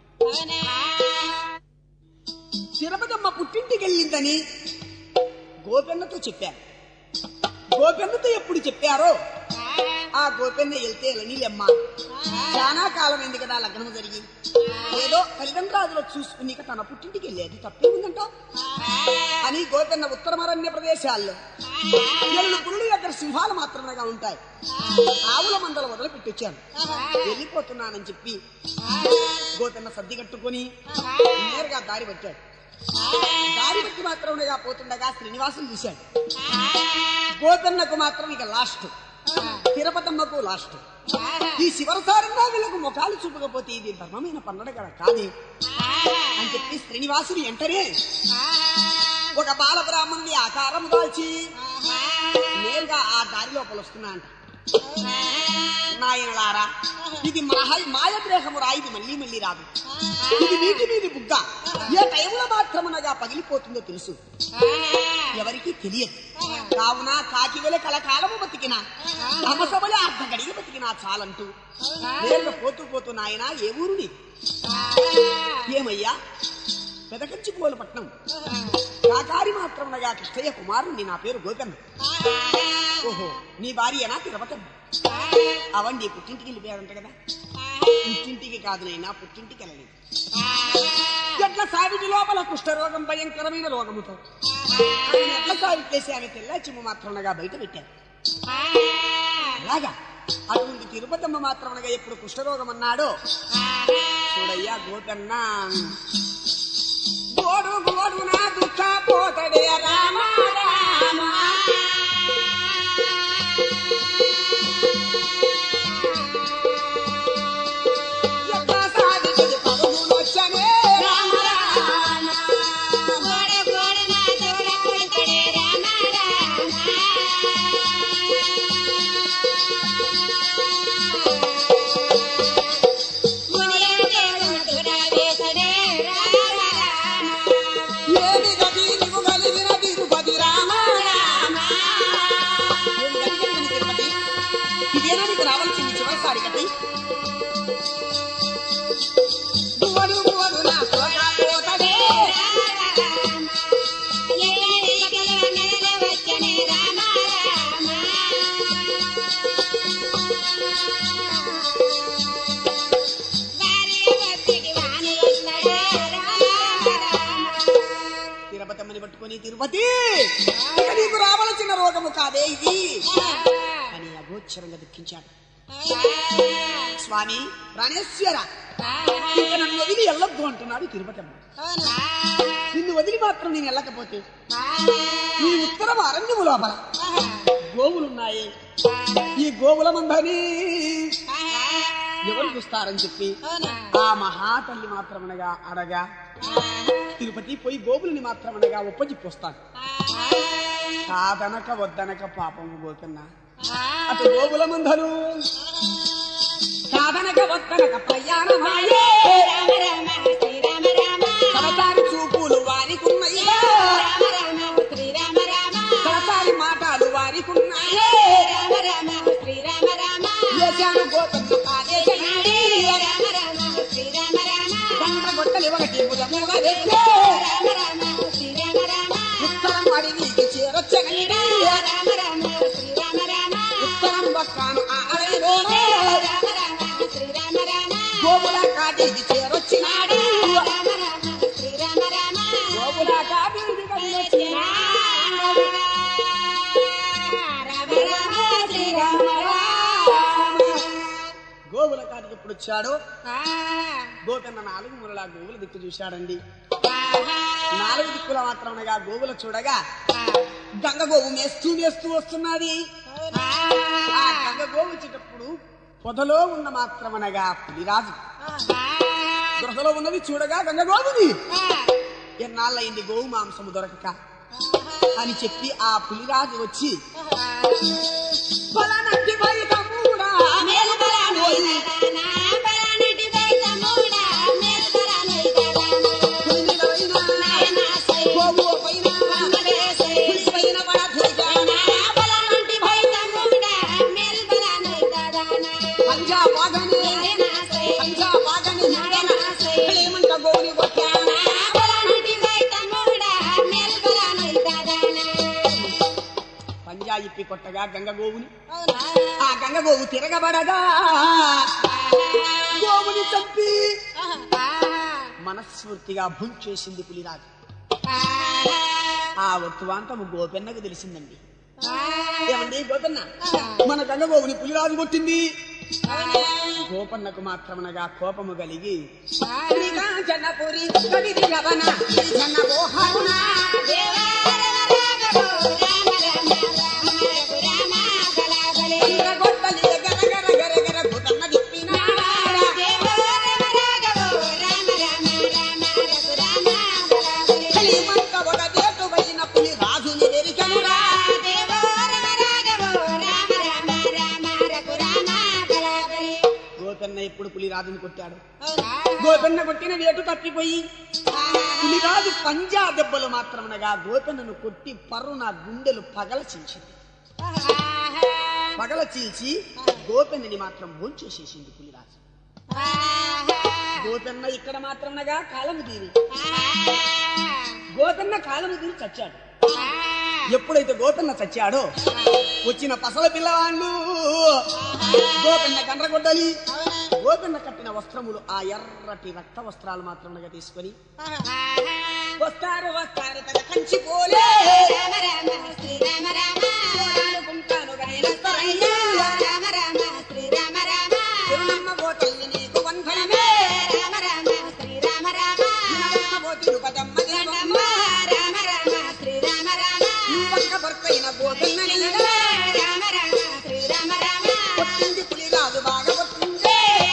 తిరుపతమ్మ పుట్టింటికి వెళ్ళిందని గోపెన్నతో చెప్పారు గోపెన్నతో ఎప్పుడు చెప్పారో ఆ గోపెన్న వెళ్తే నీళ్ళమ్మ చాలా కాలం అయింది కదా లగ్నం జరిగి ఏదో తల్లిదండ్రులు చూసుకుని తన పుట్టింటికి వెళ్ళేది తప్పే ఉందంట అని గోపెన్న ఉత్తరమరణ్య ప్రదేశాల్లో ఎల్లు పురుడు దగ్గర సింహాలు మాత్రమేగా ఉంటాయి ఆవుల మందల వదిలి పెట్టొచ్చాను వెళ్ళిపోతున్నానని చెప్పి గోపెన్న సర్ది కట్టుకొని నేరుగా దారి పట్టాడు దారి బట్టి మాత్రమేగా పోతుండగా శ్రీనివాసులు చూశాడు గోపెన్నకు మాత్రం ఇక లాస్ట్ తిరుపతమ్మకు లాస్ట్ ఈ శివరసారంగా వీళ్ళకు ముఖాలు చూపకపోతే ఇది ధర్మమైన పన్నడ కదా కాదు అని చెప్పి శ్రీనివాసుడు వెంటనే ఒక బాల బ్రాహ్మణుడి ఆకారం దాల్చి నేరుగా ఆ దారి లోపల వస్తున్నా అంట నాయనలారా ఇది మాయ మాయగ్రహము రా ఇది మళ్ళీ మళ్ళీ రాదు ఇది నీటి మీది బుగ్గ ఏ టైంలో మాత్రమునగా పగిలిపోతుందో తెలుసు ఎవరికీ తెలియదు కావున కాకి వెల కలకాలము బతికిన తమసబలి అర్ధ గడియ బతికినా చాలంటూ నేరుగా పోతూ పోతూ నాయన ఏ ఊరు నీది? ఏమయ్యా పెదకంచి పట్నం కాకారి మాత్రమునగా కృష్ణయ్య కుమారుణ్ణి నా పేరు గోపెన్న ఓహో నీ భార్యనా తిరుపతమ్మ అవండి పుట్టింటికి వెళ్ళిపోయారంట కదా పుట్టింటికి కాదు నైనా పుట్టింటికి వెళ్ళలేదు ఎట్ల సావిటి లోపల కుష్ఠరోగం భయంకరమైన రోగముతో ఆయన ఎట్ల సావిట్లేసి ఆమె తెల్ల చిమ్ము మాత్రమునగా బయట పెట్టారు అలాగా అటువంటి తిరుపతమ్మ మాత్రమునగా ఎప్పుడు కుష్ఠరోగం అన్నాడో చూడయ్యా గోపెన్న గోడు గోడు నా దుఃఖ పోతడే రామ రామ ఎట్ల సావిటి పరుగులొచ్చనే రామ రామ గోడ గోడ నా తోడ కొడకడే రామ రామ మునియంటే తోడ వేసడే రామ రామ ఏమి గతి నీకు కలిగిన తిరుపతి రామ రామ ఏమి గతి కలిగిన తిరుపతి ఇదేనా నీకు రావాల్సింది చివరిసారి గతి గువడు గువడు నా తోట పోతడే వచ్చనే రామ రామ భార్య భక్తికి వాణి వస్తున్నాడే రామ రామ తిరుపతమ్మని పట్టుకొని తిరుపతి ఇక నీకు రావాల్సిన రోగము కాదే ఇది అని అగోచరంగా దుఃఖించాడు స్వామి ప్రాణేశ్వర వదిలి వెళ్ళొద్దు అంటున్నాడు తిరుపతమ్మ నిన్ను వదిలి మాత్రం నేను వెళ్ళకపోతే ఈ ఉత్తరం అరణ్యము లోపల గోవులున్నాయి ఈ గోవుల మందని ఎవరు చూస్తారని చెప్పి ఆ మహాతల్లి మాత్రమనగా అడగా తిరుపతి పోయి గోవులని మాత్రమనగా ఒప్పజిప్పొస్తాను కాదనక వద్దనక పాపము గోకన్నా అటు గోవుల మందను కాదనక వద్దనక ప్రయాణమాయే రామ రామ శ్రీరామ రామ కడతారి చూపులు వారికున్నాయే రామ రామ శ్రీరామ రామ కడతారి మాటలు వారికున్నాయే రామ రామ శ్రీరామ రామ వేశాను గోపన్న ఆదేశనాడే రామ రామ శ్రీరామ రామ తండ్ర గొట్టలి ఒకటి భుజముగా వెచ్చే రామ రామ శ్రీరామ రామ ఉత్తరం అడవికి చేరొచ్చగలిడే రామ రామ శ్రీరామ రామ ఉత్తరం బక్కాను ఆ అడవిలోనే రామ రామ శ్రీరామ రామ గోపుల కాటికి చేరొచ్చినాడు రామ రామ శ్రీరామ రామ గోపుల కాటికి వచ్చినాడు రామ రామ శ్రీరామ గోవుల కాటికి ఎప్పుడు వచ్చాడో రామ గోకన్న నాలుగు మురళ గోవుల దిక్కు చూశాడండి నాలుగు దిక్కుల మాత్రమనగా గోవుల చూడగా గంగ గోవు మేస్తూ మేస్తూ వస్తున్నది ఆ గంగ గోవు వచ్చేటప్పుడు పొదలో ఉన్న మాత్రమనగా పులిరాజు గృహలో ఉన్నది చూడగా గంగ గోవుని ఎన్నాళ్ళయింది గోవు మాంసము దొరకక అని చెప్పి ఆ పులిరాజు వచ్చి "బలనట్టి బయటమూడా, మేలుబలానోయి, పులి నిలవైన, గోవు పైన, పులి పైన పడధుజాన, పంజా బాగని, పంజా బాగని నిండన, ఏమంట గోవుని కొట్టాన, పంజా ఇప్పి కొట్టగా గంగ గోవుని ఆ గంగ గోవు తిరగబడగా గోవుని చంపి మనస్ఫూర్తిగా భుంచేసింది పులిరాజు ఆ వర్తమాంతము గోపెన్నకు తెలిసిందండి ఏమండి గోపెన్న మన గంగ గోవుని పులిరాజు కొట్టింది గోపన్నకు మాత్రమనగా కోపము కలిగి శ్రీకాంచనపురి కవిది గవన శ్రీజనమోహరుణ గొట్టలి గరగర గరగర గుటన్న దిప్పినాడా కలిమంత ఒక దేటు వైన పులి రాజుని వెరికనురా గోపెన్న ఎప్పుడు పులి రాజుని కొట్టాడు గోపెన్న కొట్టిన వేటు తప్పిపోయి పులిరాజు పంజా దెబ్బలు మాత్రమనగా గోపెన్నను కొట్టి పర్రున గుండెలు పగల చీల్చింది పగల చీల్చి గోపెన్నని మాత్రం భోంచేసేసింది పులిరాజు గోపెన్న ఇక్కడ మాత్రమనగా కాలము తీరి గోపెన్న కాలము తీరి చచ్చాడు ఎప్పుడైతే గోపెన్న చచ్చాడో వచ్చిన పసల పిల్లవాళ్ళు గోపెన్న కండ్రగొడ్డలి గోపెన్న కట్టిన వస్త్రములు ఆ ఎర్రటి రక్త వస్త్రాలు మాత్రమనగా తీసుకొని వస్తారు వస్తారు తన కంచి పోలే అనుకుంటాను తిరునమ్మ పోతల్ని నీకు వందనమే వినవమ్మ పో తిరుపతమ్మ దేవమ్మ నీ పక్క భర్తైన గోపెన్న నిలడే కొట్టింది పులిరాజు బాగా కొట్టింది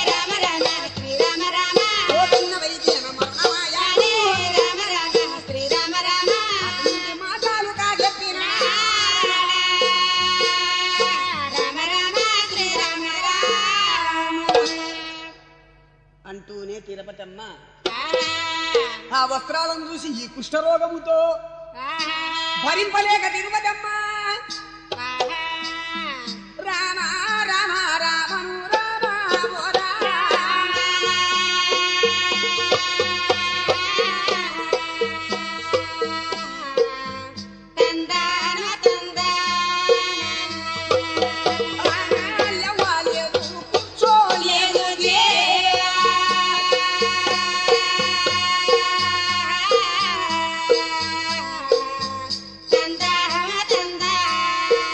గోపెన్న వైద్యన మరణమాయా అతనికి మాటలుగా చెప్పిన అంటూనే తిరుపతమ్మ ఆ వస్త్రాలను చూసి ఈ కుష్ఠరోగముతో భరింపలేక తిరుపతమ్మ రామ రామ రామను రామ ఓ రామ. ఆనాళ్ళవ్వలేదు, కూర్చోలేదు తందా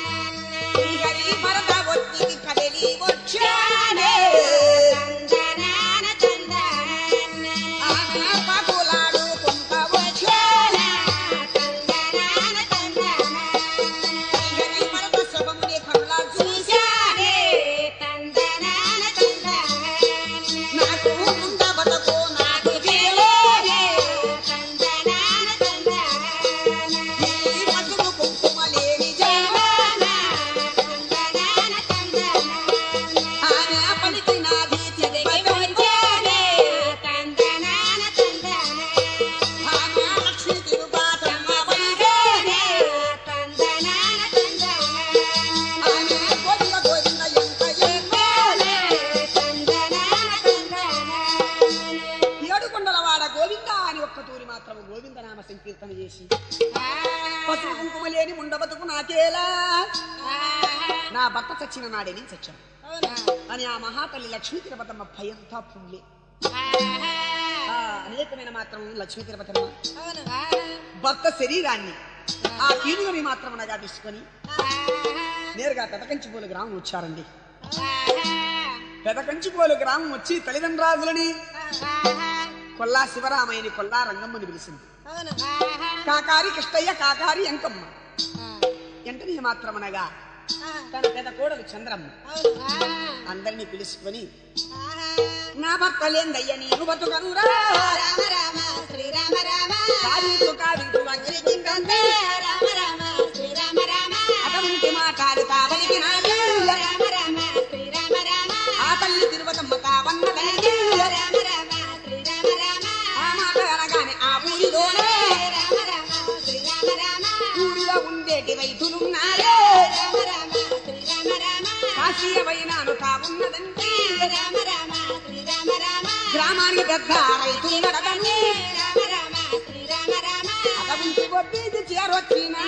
ఒక్కతూరి మాత్రం గోవిందనామ సంకీర్తన చేసి పసుపు కుంకుమ లేని ముండబతుకు నాకేలా నా భర్త చచ్చిన నాడే నేను చచ్చాను అని ఆ మహాతల్లి లక్ష్మీ తిరుపతమ్మ భయంతా పుల్లే ఆ అనేకమైన మాత్రం లక్ష్మీ తిరుపతమ్మ భర్త శరీరాన్ని ఆ పీనుగని మాత్రం అనగా తీసుకొని నేరుగా పెదకంచిపోలు గ్రామం వచ్చారండి పెదకంచిపోలు గ్రామం వచ్చి తల్లిదండ్రాజులని కొల్లా శివరామయ్యని కొల్లా రంగమ్మని పిలిచింది కాకారి కృష్ణయ్య కాకారి అంకమ్మ ఎంటనే మాత్రమనగా తన పెద కోడలు చంద్రమ్మ అందరినీ పిలుచుకొని నా భర్త లేందయ్య నీకు బతుకనురా రామ రామ శ్రీరామ రామ కావింటు కావింటు అగ్నిగుండందే రామ రామ శ్రీరామ రామ అటువంటి మాటాలు కావలికి నాడు రామ రామ శ్రీరామ రామ ఆ తల్లి తిరుపతమ్మ కావన్నదండి రామ రామ శ్రీరామ రామ ఆ మాట అనగానే ఆ ఊరిలోనే రామ రామ శ్రీరామ రామ ఊరిలో ఉండేటి రైతులున్నారే రామ రామ శ్రీరామ రామ కాశీయమైనాను కావున్నదండి రామ రామ శ్రీరామ రామ గ్రామానికి పెద్ద రైతులు నడదని రామ రామ శ్రీరామ రామ అటువంటి కొద్ది చేరొచ్చినా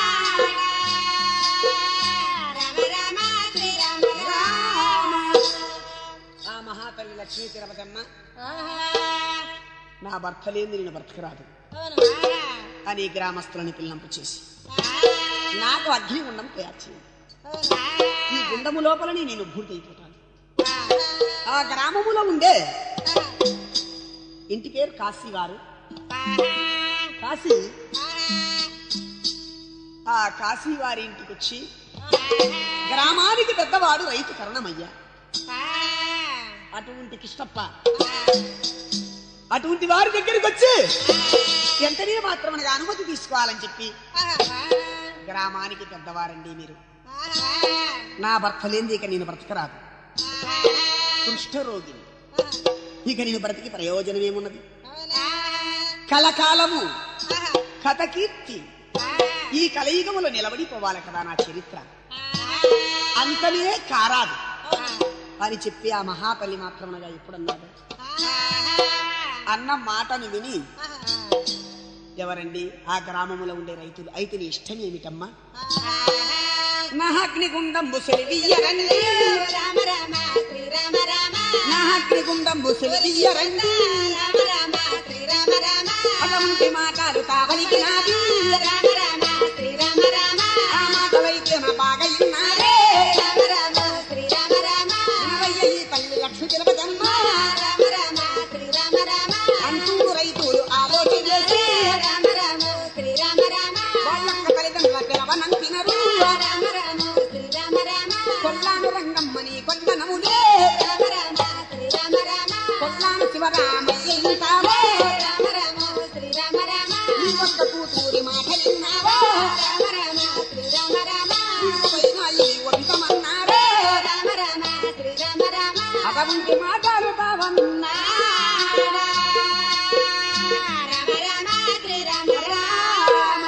రామ రామ శ్రీరామ రామ ఆ మహాతల్లి లక్ష్మీ తిరుపతమ్మ నా భర్త లేని నేను బ్రతకరాదు అని గ్రామస్తులను పిల్లంపు చేసి నాకు అగ్ని గుండం తయారు చేయండి ఈ గుండము లోపలని నేను భూతైపోతాను ఆ గ్రామములో ఉండే ఇంటి పేరు కాశీ వారు కాశీ ఆ కాశీ వారి ఇంటికి వచ్చి గ్రామానికి పెద్దవాడు రైతు కరణమయ్య అటువంటి కిష్టప్ప అటువంటి వారి దగ్గరికి వచ్చి ఎంతనే మాత్రం అనగా అనుమతి తీసుకోవాలని చెప్పి గ్రామానికి పెద్దవారండి మీరు నా భర్త లేనిది ఇక నేను బ్రతకరాదు కుష్ఠరోగిని ఇక నేను బ్రతికి ప్రయోజనం ఏమున్నది కలకాలము కథ కీర్తి ఈ కలయుగములో నిలబడిపోవాలి కదా నా చరిత్ర అంతనే కారాదు అని చెప్పి ఆ మహాతల్లి మాత్రమనగా ఎప్పుడన్నాడు అన్న మాటను విని ఎవరండి ఆ గ్రామములో ఉండే రైతులు అయితే నీ ఇష్టం ఏమిటమ్మా నా అగ్నిగుండం బుసలివియ్యరండి రామ రామ శ్రీరామ రామ నా అగ్నిగుండం బుసలివియ్యరండి రామ రామ శ్రీరామ రామ అటువంటి మాటలు కావలికి నాది రామ రామ శ్రీరామ రామ ఆ మాటలైతే నా బాగా విన్నారే రామ రామ శ్రీరామ రామ వినవయ్య ఈ తల్లి లక్ష్మి తిలకదమ్మ రామ రామ శ్రీరామ రామ అంటూ రైతులు ఆలోచన చేసి రామ రామ శ్రీరామ రామ వాళ్ళక్క తల్లిదండ్రుల పిలవనంపినరు రామ రామ శ్రీరామ రామ కొల్లాను రంగమ్మని కొండనములే రామ రామ శ్రీరామ రామ కొల్లాను శివరామయ్య ఇంటావో రామ రామ శ్రీరామ రామ నీ ఒక్క కూతురి మాట విన్నావో రామ రామ శ్రీరామ రామ పైన ఈ వంతమన్నారే రామ రామ శ్రీరామ రామ అటువంటి మాటలు కావన్నా రామ రామ శ్రీరామ రామ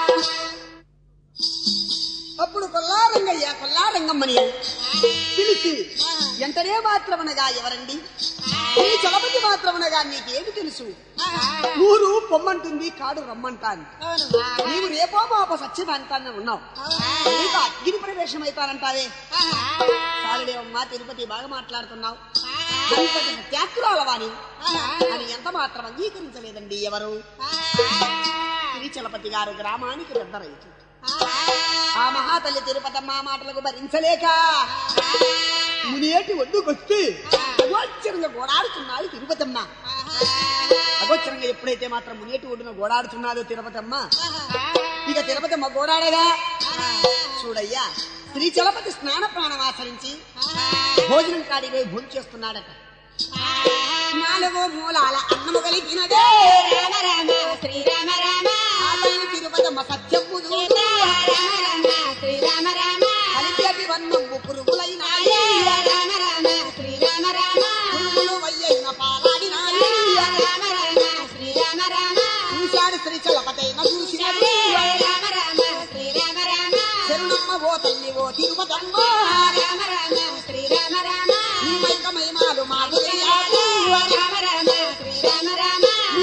అప్పుడు కొల్లారంగయ్య కొల్లారంగమ్మని పిలిచి ఎంతనే మాత్రమనగా ఎవరండి ఈ చలపతి మాత్రమనగా నీకేమి తెలుసు ఊరు పొమ్మంటుంది కాడు రమ్మంటాను నీవు రేపో మాప సత్యమంతానే ఉన్నావు నీకు అగ్ని ప్రవేశం అవుతానంటావే చాలులేవమ్మా తిరుపతి బాగా మాట్లాడుతున్నావు అంతటి సత్యాత్తురాలవా నీవు అని ఎంత మాత్రం అంగీకరించలేదండి ఎవరు శ్రీచలపతి గారు గ్రామానికి పెద్ద రైతు ఆ మహాతల్లి తిరుపతమ్మ మాటలకు భరించలేక మునేటి ఒడ్డుకొచ్చి అగోచరంగా గోడాడుతున్నాడు తిరుపతమ్మ అగోచరంగా ఎప్పుడైతే మాత్రం మునేటి ఒడ్డున గోడాడుతున్నాడో తిరుపతమ్మ ఇక తిరుపతమ్మ గోడాడగా చూడయ్యా శ్రీ చలపతి స్నాన ప్రాణం ఆచరించి భోజనం కాడికి పోయి భోజనం చేస్తున్నాడట నాలుగో మూలాల అన్నము కలిగినదే రామ రామ శ్రీరామ రామ ఆ తల్లి తిరుపతమ్మ సత్యము రామ రామ శ్రీరామ రామ కలిపి వన్నము పురుగులైనాయి రామ రామ శ్రీరామ రామ పురుగులు వయ్యైన పాలాడినాయి రామ రామ శ్రీరామ రామ చూశాడు శ్రీ చలపతైన చూసినది రామ రామ శ్రీరామ రామ శరణమ్మ ఓ తల్లి ఓ తిరుపతమ్మ రామ రామ శ్రీరామ రామ నీ మైక మహిమాలు మాకు తెలియాలి రామ రామ శ్రీరామ రామ నీ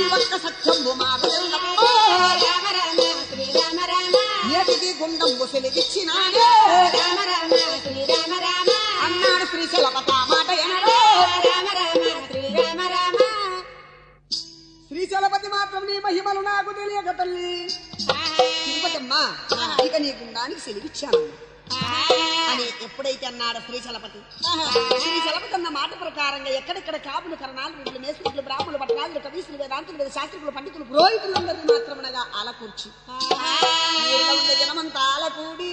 ఒక్క సత్యంబు మాకు తెలునమ్మో. రామ రామ శ్రీరామ రామ నేటికి గుండంబు సెలిగిచ్చినాడే రామ రామ శ్రీరామ రామ అన్నాడు శ్రీశైలపత మాట ఎనడో రామ రామ శ్రీరామ రామ శ్రీశైలపతి మాత్రం నీ మహిమలు నాకు తెలియక తల్లి తిరుపతమ్మ ఇక నీ గుండానికి సెలిగిచ్చాను అని ఎప్పుడైతే అన్నాడు శ్రీశలపతి శ్రీశలపతి అన్న మాట ప్రకారంగా ఎక్కడెక్కడ కాపులు కరణాలు వీళ్ళు మేస్త్రులు బ్రాహ్మణులు పట్టణాలు కవీసులు వేదాంతులు వేద శాస్త్రికులు పండితులు పురోహితులందరినీ మాత్రమనగా అలకూర్చి ఊరిలో ఉండే జనమంతా అలకూడి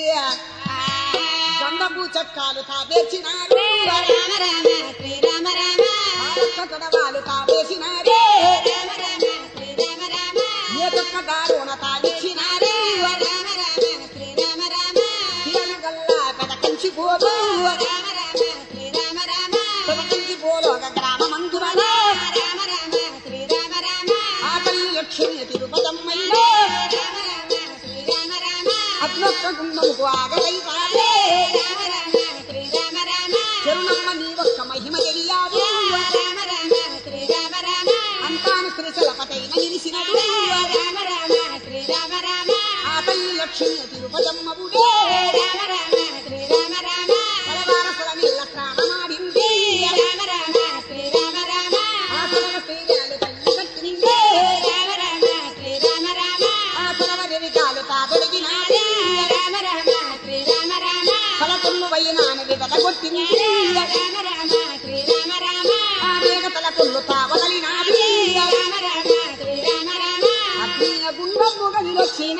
గంధపు చక్కాలు తాబేసినారు రామ రామ శ్రీరామ రామ ఆడొక్క తొడవాలు తాబేసినారు రామ రామ శ్రీరామ రామ ఏ తొక్క దారుణ తాగిచ్చినారు రామ రామ శ్రీరామ రామ పిల్లలు గల్లా పెదకంచి పోదు రామ రామ శ్రీరామ రామ పెదకంచి పోలు ఒక గ్రామమందురలో రామ రామ శ్రీరామ రామ ఆ తల్లి లక్ష్మి తిరుపతమ్మైలో రామ రామ శ్రీరామ రామ అట్లొక్క గుండముకు ఆగలైతాడే రామ రామ శ్రీరామ రామ చెరునమ్మ నీ ఒక్క మహిమ తెలియాదు రామ రామ శ్రీరామ రామ అంతాను శ్రీశలపతైన నిలిసినడు రామ రామ శ్రీరామ రామ ఆ తల్లి లక్ష్మి తిరుపతమ్మవుడే రామ రామ శ్రీరామ రామ పలవారసల నీళ్ళ స్నానమాడింది రామ రామ శ్రీరామ రామ ఆ సలవ శ్రీరాలు తల్లి కట్టినిందే రామ రామ శ్రీరామ రామ ఆ సలవ రెవికాలు తాగొడిగినాడే రామ రామ శ్రీరామ రామ తలకొల్లు వైనాను విడగొట్టింది రామ రామ శ్రీరామ రామ ఆ మేఘ తలకొల్లు తావదలినాది రామ రామ శ్రీరామ రామ అగ్నియ గుండము గదిలొచ్చిన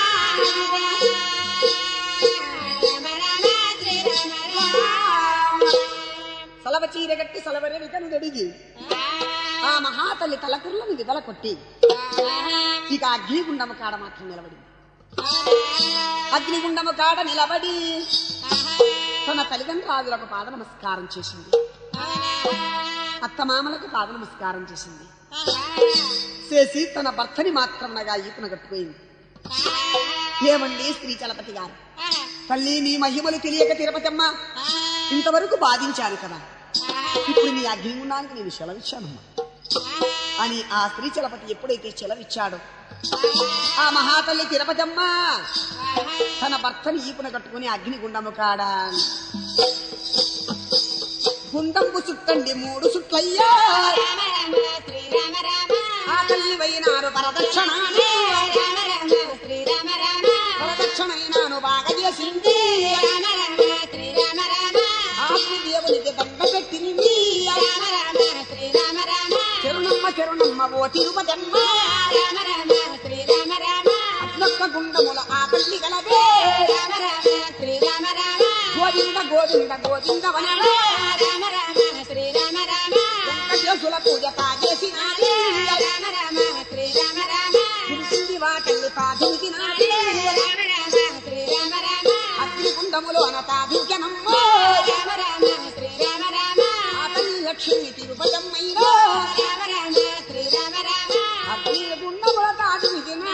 రామ రామ శ్రీరామ రామ సలవ చీర గట్టి సలవ రెవికను దొడిగి ఆ మహాతల్లి తలకుర్లను విదల కొట్టి ఇక అగ్నిగుండము కాడ మాత్రం నిలబడి అగ్నిగుండము కాడ నిలబడి తన తల్లిదండ్రులకు పాద నమస్కారం చేసింది అత్తమామలకు పాద నమస్కారం చేసింది చేసి తన భర్తని మాత్రమనగా ఈతన కట్టుపోయింది ఏమండి స్త్రీ చలపతి గారు తల్లి నీ మహిమలు తెలియక తిరుపతమ్మ ఇంతవరకు బాధించాను కదా ఇప్పుడు నీ అగ్నిగుండానికి నేను సెలవిచ్చానమ్మా అని ఆ స్త్రీ చలపతి ఎప్పుడైతే సెలవిచ్చాడో ఆ మహాతల్లి తిరుపతమ్మ తన భర్తని ఈపున కట్టుకుని అగ్నిగుండము కాడా గుండంపు చుట్టండి మూడు చుట్లయ్యా రామ రామ శ్రీరామ రామ ఆ తల్లి వైనారు పరదక్షణాన్ని రామ రామ శ్రీరామ రామ పరదక్షణైనాను బాగా చేసింది రామ రామ శ్రీరామ రామ ఆత్మ దేవునికి దండ పెట్టింది రామ రామ శ్రీరామ రామ చెరునమ్మ చెరునమ్మ ఓ తిరుపతమ్మ రామ రామ శ్రీరామ రామ అట్లొక్క గుండముల ఆ తల్లి గలదే రామ రామ శ్రీరామ రామ గోవింద గోవింద గోవింద వనలే రామ రామ శ్రీరామ రామ వెంకటేశుల పూజ తాగేసినాడే రామ రామ శ్రీరామ రామ పిలిచింది వాటిల్ని తాగించినాడే రామ రామ శ్రీరామ రామ అగ్ని గుండములు అన తాగించనమ్మ రామ రామ శ్రీరామ రామ ఆ తల్లి లక్ష్మి తిరుపతమ్మైలో రామ రామ శ్రీరామ రామ అగ్ని గుండముల తాగించిన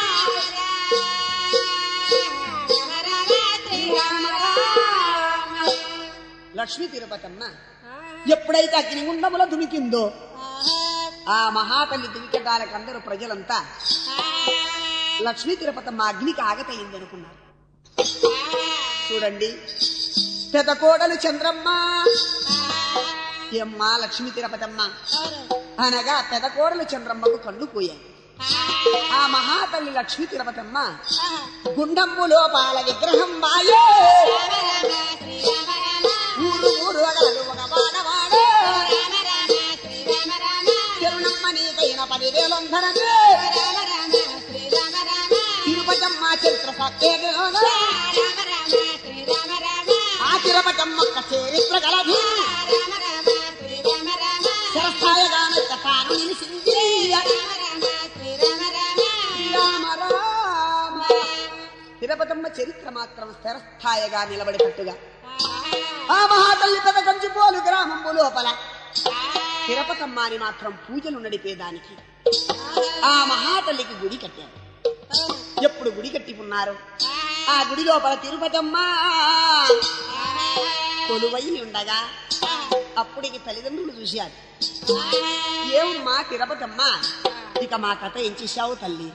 రామ రామ శ్రీరామ రామ లక్ష్మి తిరుపతమ్మ ఎప్పుడైతే అగ్నిగుండముల దుమికిందో ఆ మహాతల్లి దుమికటాలకు అందరూ ప్రజలంతా లక్ష్మీ తిరుపతమ్మ అగ్నికి ఆగతయింది అనుకున్నారు చూడండి పెద్ద కోడలు చంద్రమ్మ ఏమ్మా లక్ష్మీ తిరుపతమ్మ అనగా పెద్ద కోడలు చంద్రమ్మకు కళ్ళు పోయాయి ఆ మహాతల్లి లక్ష్మీ తిరుపతమ్మ గుండంబు లోపాల విగ్రహం బాయే రామ రామ శ్రీరామ రామ ఊరు ఊరు అగలదు ఒక వాడవాడే రామ రామ శ్రీరామ రామ చెరునమ్మ నీకైన పదివేలొందరనే రామ రామ శ్రీరామ రామ తిరుపతమ్మ చరిత్ర సత్యేలోన రామ రామ శ్రీరామ రామ ఆ తిరుపతమ్మ ఒక్క చరిత్ర గలదు రామ రామ శ్రీరామ రామ చిరస్థాయిగాన తాను నిలిచింది రామ రామ శ్రీరామ రామ రామ రామ తిరుపతమ్మ చరిత్ర మాత్రం స్థిరస్థాయిగా నిలబడేటట్టుగా ఆ మహాతల్లి పెద్ద కంచిపోలు గ్రామము లోపల తిరుపతమ్మ అని మాత్రం పూజలు నడిపేదానికి ఆ మహాతల్లికి గుడి కట్టారు ఎప్పుడు గుడి కట్టి ఉన్నారు ఆ గుడి లోపల తిరుపతమ్మ కొలువై ఉండగా అప్పుడికి తల్లిదండ్రులు చూశారు ఏమమ్మా తిరుపతమ్మా ఇక మా కథ ఏం చేశావు తల్లి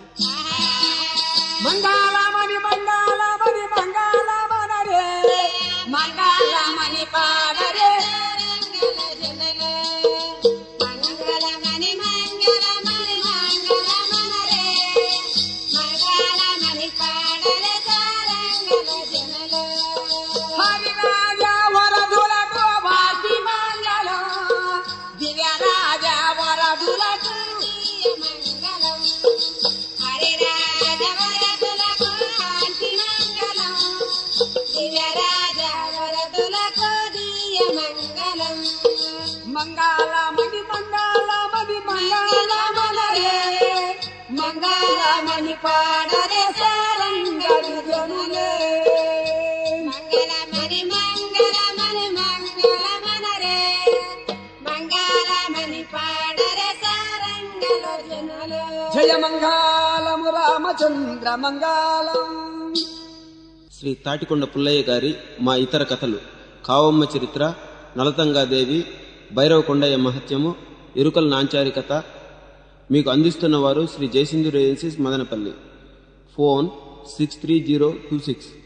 మంగాళమని మంగాళమని మంగాళమనరే మంగాళమని పాడరే మంగళమణి మంగళమణి మంగళమనరే మంగళమణి పాడలే సారంగల జనలో హరిరాజ వరదులకు వాసి మంగళం దివ్యరాజ వరదులకు మంగళం హరిరాజ వరదులకు ఆంటి మంగళం దివ్యరాజ వరదులకు దీయ మంగళం మంగాళమణి మంగాళమణి మంగాళమనరే మంగాళమణి పాడరే సారంగడి జనులే మంగళమణి మంగళమణి మంగళమనరే మంగళమణి పాడరే సారంగల జనులు జయ మంగాళము రామచంద్ర మంగాళం శ్రీ తాటికొండ పుల్లయ్య గారి మా ఇతర కథలు కావమ్మ చరిత్ర నలతంగాదేవి భైరవ కొండయ్య మహత్యము ఇరుకల నాంచారి కథ మీకు అందిస్తున్నవారు Sri Jayasindhu agencies Madanapalle phone six three zero two six